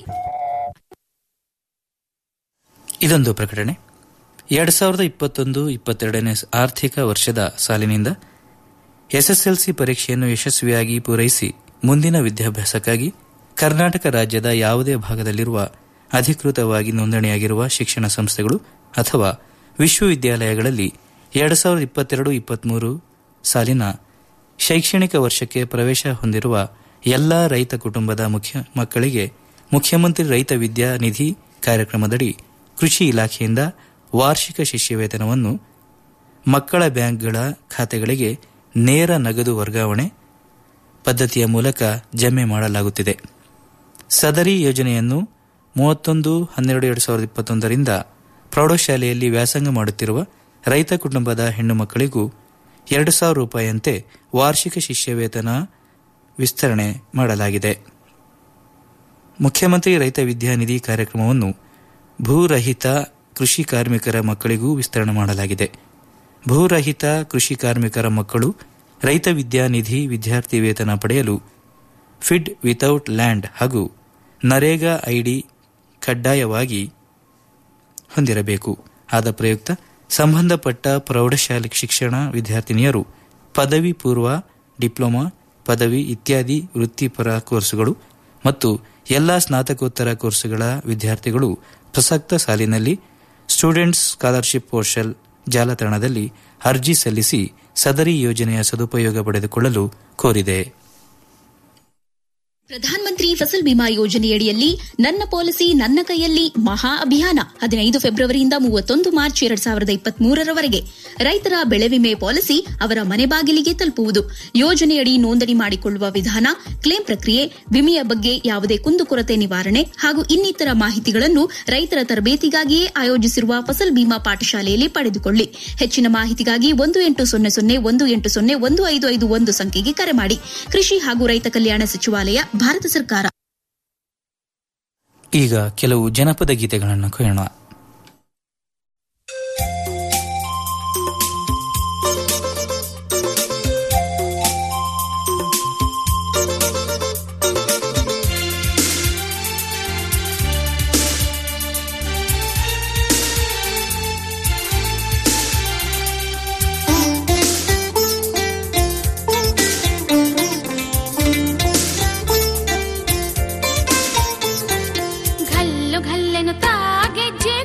ಇದೊಂದು ಪ್ರಕಟಣೆ ಎರಡ್ ಸಾವಿರದ ಇಪ್ಪತ್ತೊಂದು ಇಪ್ಪತ್ತೆರಡನೇ ಆರ್ಥಿಕ ವರ್ಷದ ಸಾಲಿನಿಂದ ಎಸ್ಎಸ್ಎಲ್ಸಿ ಪರೀಕ್ಷೆಯನ್ನು ಯಶಸ್ವಿಯಾಗಿ ಪೂರೈಸಿ ಮುಂದಿನ ವಿದ್ಯಾಭ್ಯಾಸಕ್ಕಾಗಿ ಕರ್ನಾಟಕ ರಾಜ್ಯದ ಯಾವುದೇ ಭಾಗದಲ್ಲಿರುವ ಅಧಿಕೃತವಾಗಿ ನೋಂದಣಿಯಾಗಿರುವ ಶಿಕ್ಷಣ ಸಂಸ್ಥೆಗಳು ಅಥವಾ ವಿಶ್ವವಿದ್ಯಾಲಯಗಳಲ್ಲಿ ಎರಡು ಸಾವಿರದ ಇಪ್ಪತ್ತೆರಡು ಇಪ್ಪತ್ಮೂರು ಸಾಲಿನ ಶೈಕ್ಷಣಿಕ ವರ್ಷಕ್ಕೆ ಪ್ರವೇಶ ಹೊಂದಿರುವ ಎಲ್ಲಾ ರೈತ ಕುಟುಂಬದ ಮುಖ್ಯ ಮಕ್ಕಳಿಗೆ ಮುಖ್ಯಮಂತ್ರಿ ರೈತ ವಿದ್ಯಾ ನಿಧಿ ಕಾರ್ಯಕ್ರಮದಡಿ ಕೃಷಿ ಇಲಾಖೆಯಿಂದ ವಾರ್ಷಿಕ ಶಿಷ್ಯವೇತನವನ್ನು ಮಕ್ಕಳ ಬ್ಯಾಂಕ್ಗಳ ಖಾತೆಗಳಿಗೆ ನೇರ ನಗದು ವರ್ಗಾವಣೆ ಪದ್ಧತಿಯ ಮೂಲಕ ಜಮೆ ಮಾಡಲಾಗುತ್ತಿದೆ ಸದರಿ ಯೋಜನೆಯನ್ನು ಮೂವತ್ತೊಂದು ಹನ್ನೆರಡು ಎರಡು ಸಾವಿರದ ಇಪ್ಪತ್ತೊಂದರಿಂದ ಪ್ರೌಢಶಾಲೆಯಲ್ಲಿ ವ್ಯಾಸಂಗ ಮಾಡುತ್ತಿರುವ ರೈತ ಕುಟುಂಬದ ಹೆಣ್ಣು ಮಕ್ಕಳಿಗೂ ಎರಡು ಸಾವಿರ ರೂಪಾಯಿಯಂತೆ ವಾರ್ಷಿಕ ಶಿಷ್ಯವೇತನ ವಿಸ್ತರಣೆ ಮಾಡಲಾಗಿದೆ ಮುಖ್ಯಮಂತ್ರಿ ರೈತ ವಿದ್ಯಾನಿಧಿ ಕಾರ್ಯಕ್ರಮವನ್ನು ಭೂರಹಿತ ಕೃಷಿ ಕಾರ್ಮಿಕರ ಮಕ್ಕಳಿಗೂ ವಿಸ್ತರಣೆ ಮಾಡಲಾಗಿದೆ ಭೂರಹಿತ ಕೃಷಿ ಕಾರ್ಮಿಕರ ಮಕ್ಕಳು ರೈತ ವಿದ್ಯಾನಿಧಿ ವಿದ್ಯಾರ್ಥಿ ವೇತನ ಪಡೆಯಲು ಫಿಡ್ ವಿತೌಟ್ ಲ್ಯಾಂಡ್ ಹಾಗೂ ನರೇಗಾ ಐಡಿ ಕಡ್ಡಾಯವಾಗಿ ಹೊಂದಿರಬೇಕು ಆದ ಪ್ರಯುಕ್ತ ಸಂಬಂಧಪಟ್ಟ ಪ್ರೌಢಶಾಲೆ ಶಿಕ್ಷಣ ವಿದ್ಯಾರ್ಥಿನಿಯರು ಪದವಿ ಪೂರ್ವ ಡಿಪ್ಲೊಮಾ ಪದವಿ ಇತ್ಯಾದಿ ವೃತ್ತಿಪರ ಕೋರ್ಸುಗಳು ಮತ್ತು ಎಲ್ಲ ಸ್ನಾತಕೋತ್ತರ ಕೋರ್ಸುಗಳ ವಿದ್ಯಾರ್ಥಿಗಳು ಪ್ರಸಕ್ತ ಸಾಲಿನಲ್ಲಿ ಸ್ಟೂಡೆಂಟ್ಸ್ ಸ್ಕಾಲರ್ಶಿಪ್ ಪೋರ್ಟಲ್ ಜಾಲತಾಣದಲ್ಲಿ ಅರ್ಜಿ ಸಲ್ಲಿಸಿ ಸದರಿ ಯೋಜನೆಯ ಸದುಪಯೋಗ ಪಡೆದುಕೊಳ್ಳಲು ಕೋರಿದೆ ಪ್ರಧಾನ ಮಂತ್ರಿ ಫಸಲ್ ಬಿಮಾ ಯೋಜನೆಯಡಿಯಲ್ಲಿ ನನ್ನ ಪಾಲಿಸಿ ನನ್ನ ಕೈಯಲ್ಲಿ ಮಹಾ ಅಭಿಯಾನ ಹದಿನೈದು ಫೆಬ್ರವರಿಯಿಂದ ಮೂವತ್ತೊಂದು ಮಾರ್ಚ್ ಎರಡ್ ಸಾವಿರದ ಇಪ್ಪತ್ತ್ ಮೂರರವರೆಗೆ ರೈತರ ಬೆಳೆ ವಿಮೆ ಪಾಲಿಸಿ ಅವರ ಮನೆ ಬಾಗಿಲಿಗೆ ತಲುಪುವುದು ಯೋಜನೆಯಡಿ ನೋಂದಣಿ ಮಾಡಿಕೊಳ್ಳುವ ವಿಧಾನ ಕ್ಲೇಮ್ ಪ್ರಕ್ರಿಯೆ ವಿಮೆಯ ಬಗ್ಗೆ ಯಾವುದೇ ಕುಂದುಕೊರತೆ ನಿವಾರಣೆ ಹಾಗೂ ಇನ್ನಿತರ ಮಾಹಿತಿಗಳನ್ನು ರೈತರ ತರಬೇತಿಗಾಗಿಯೇ ಆಯೋಜಿಸಿರುವ ಫಸಲ್ ಬಿಮಾ ಪಾಠಶಾಲೆಯಲ್ಲಿ ಪಡೆದುಕೊಳ್ಳಿ ಹೆಚ್ಚಿನ ಮಾಹಿತಿಗಾಗಿ ಒಂದು ಎಂಟು ಸೊನ್ನೆ ಸೊನ್ನೆ ಒಂದು ಎಂಟು ಸೊನ್ನೆ ಒಂದು ಐದು ಐದು ಒಂದು ಸಂಖ್ಯೆಗೆ ಕರೆ ಮಾಡಿ ಕೃಷಿ ಹಾಗೂ ರೈತ ಕಲ್ಯಾಣ ಸಚಿವಾಲಯ ಭಾರತ ಸರ್ಕಾರ ಈಗ ಕೆಲವು ಜನಪದ ಗೀತೆಗಳನ್ನು ಕೇಳೋಣ ಘಲ್ಲು ಘಲ್ಲೆನುತ್ತಾ ಗೆಜ್ಜೆ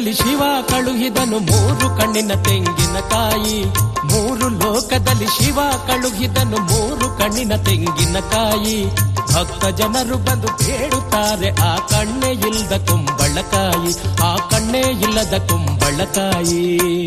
ಲೋಕದಲ್ಲಿ ಶಿವ ಕಳುಹಿದನು ಮೂರು ಕಣ್ಣಿನ ತೆಂಗಿನಕಾಯಿ ಮೂರು ಲೋಕದಲ್ಲಿ ಶಿವ ಕಳುಹಿದನು ಮೂರು ಕಣ್ಣಿನ ತೆಂಗಿನಕಾಯಿ ಭಕ್ತ ಜನರು ಬಂದು ಬೇಡುತ್ತಾರೆ ಆ ಕಣ್ಣೇ ಇಲ್ಲದ ಕುಂಬಳಕಾಯಿ ಆ ಕಣ್ಣೇ ಇಲ್ಲದ ಕುಂಬಳಕಾಯಿ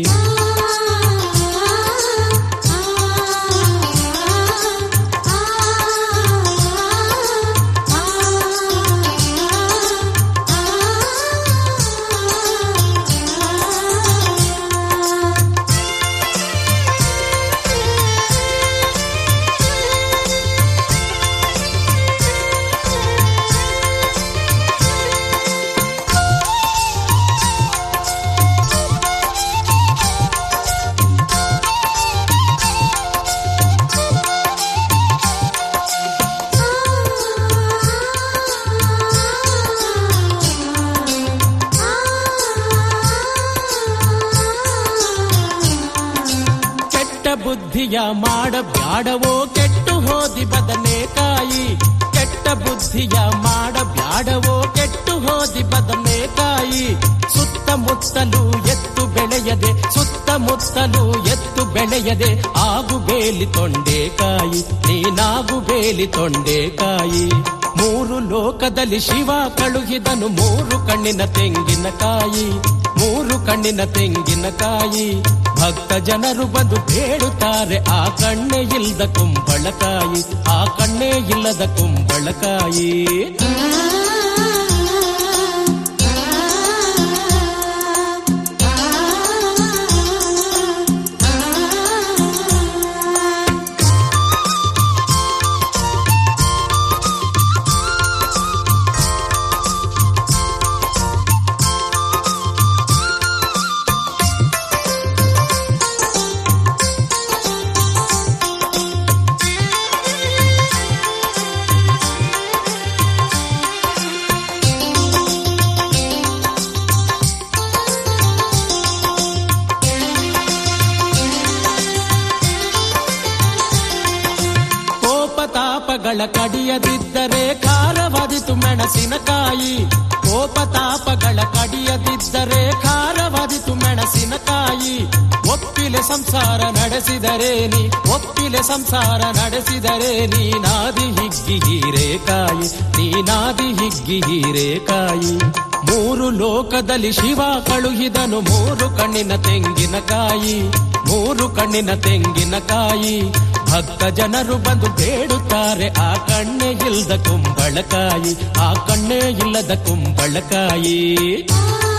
ಕೆಟ್ಟ ಬುದ್ಧಿಯ ಮಾಡಬ್ಯಾಡವೋ ಕೆಟ್ಟು ಹೋದಿ ಬದನೆಕಾಯಿ ಕೆಟ್ಟ ಬುದ್ಧಿಯ ಮಾಡಬ್ಯಾಡವೋ ಕೆಟ್ಟು ಹೋದಿ ಬದನೆಕಾಯಿ ಸುತ್ತಮುತ್ತಲು ಎತ್ತು ಬೆಳೆಯದೆ ಸುತ್ತಮುತ್ತಲು ಎತ್ತು ಬೆಳೆಯದೆ ಆಗು ಬೇಲಿ ತೊಂಡೆಕಾಯಿ ನೀನಾಗು ಬೇಲಿ ತೊಂಡೆಕಾಯಿ ಮೂರು ಲೋಕದಲ್ಲಿ ಶಿವ ಕಳುಹಿದನು ಮೂರು ಕಣ್ಣಿನ ತೆಂಗಿನಕಾಯಿ ಮೂರು ಕಣ್ಣಿನ ತೆಂಗಿನಕಾಯಿ ಭಕ್ತ ಜನರು ಬಂದು ಬೇಡುತ್ತಾರೆ ಆ ಕಣ್ಣೇ ಇಲ್ಲದ ಕುಂಬಳಕಾಯಿ ಆ ಕಣ್ಣೇ ಇಲ್ಲದ ಕುಂಬಳಕಾಯಿ ಕೋಪತಾಪಗಳ ಕಡಿಯದಿದ್ದರೆ ಖಾರವಾದಿತು ಮೆಣಸಿನಕಾಯಿ ಕೋಪತಾಪಗಳ ಕಡಿಯದಿದ್ದರೆ ಖಾರವಾದಿತು ಮೆಣಸಿನಕಾಯಿ ಒಪ್ಪಿಲೆ ಸಂಸಾರ ನಡೆಸಿದರೆ ನೀ ಒಪ್ಪಿಲೆ ಸಂಸಾರ ನಡೆಸಿದರೆ ನೀನಾದಿ ಹಿಗ್ಗಿ ಹೀರೇಕಾಯಿ ನೀನಾದಿ ಹಿಗ್ಗಿ ಹೀರೇಕಾಯಿ ಮೂರು ಲೋಕದಲ್ಲಿ ಶಿವ ಕಳುಹಿದನು ಮೂರು ಕಣ್ಣಿನ ತೆಂಗಿನಕಾಯಿ ಮೂರು ಕಣ್ಣಿನ ತೆಂಗಿನಕಾಯಿ ಭಕ್ತ ಜನರು ಬಂದು ಬೇಡುತ್ತಾರೆ ಆ ಕಣ್ಣೇ ಇಲ್ಲದ ಕುಂಬಳಕಾಯಿ ಆ ಕಣ್ಣೇ ಇಲ್ಲದ ಕುಂಬಳಕಾಯಿ ಆ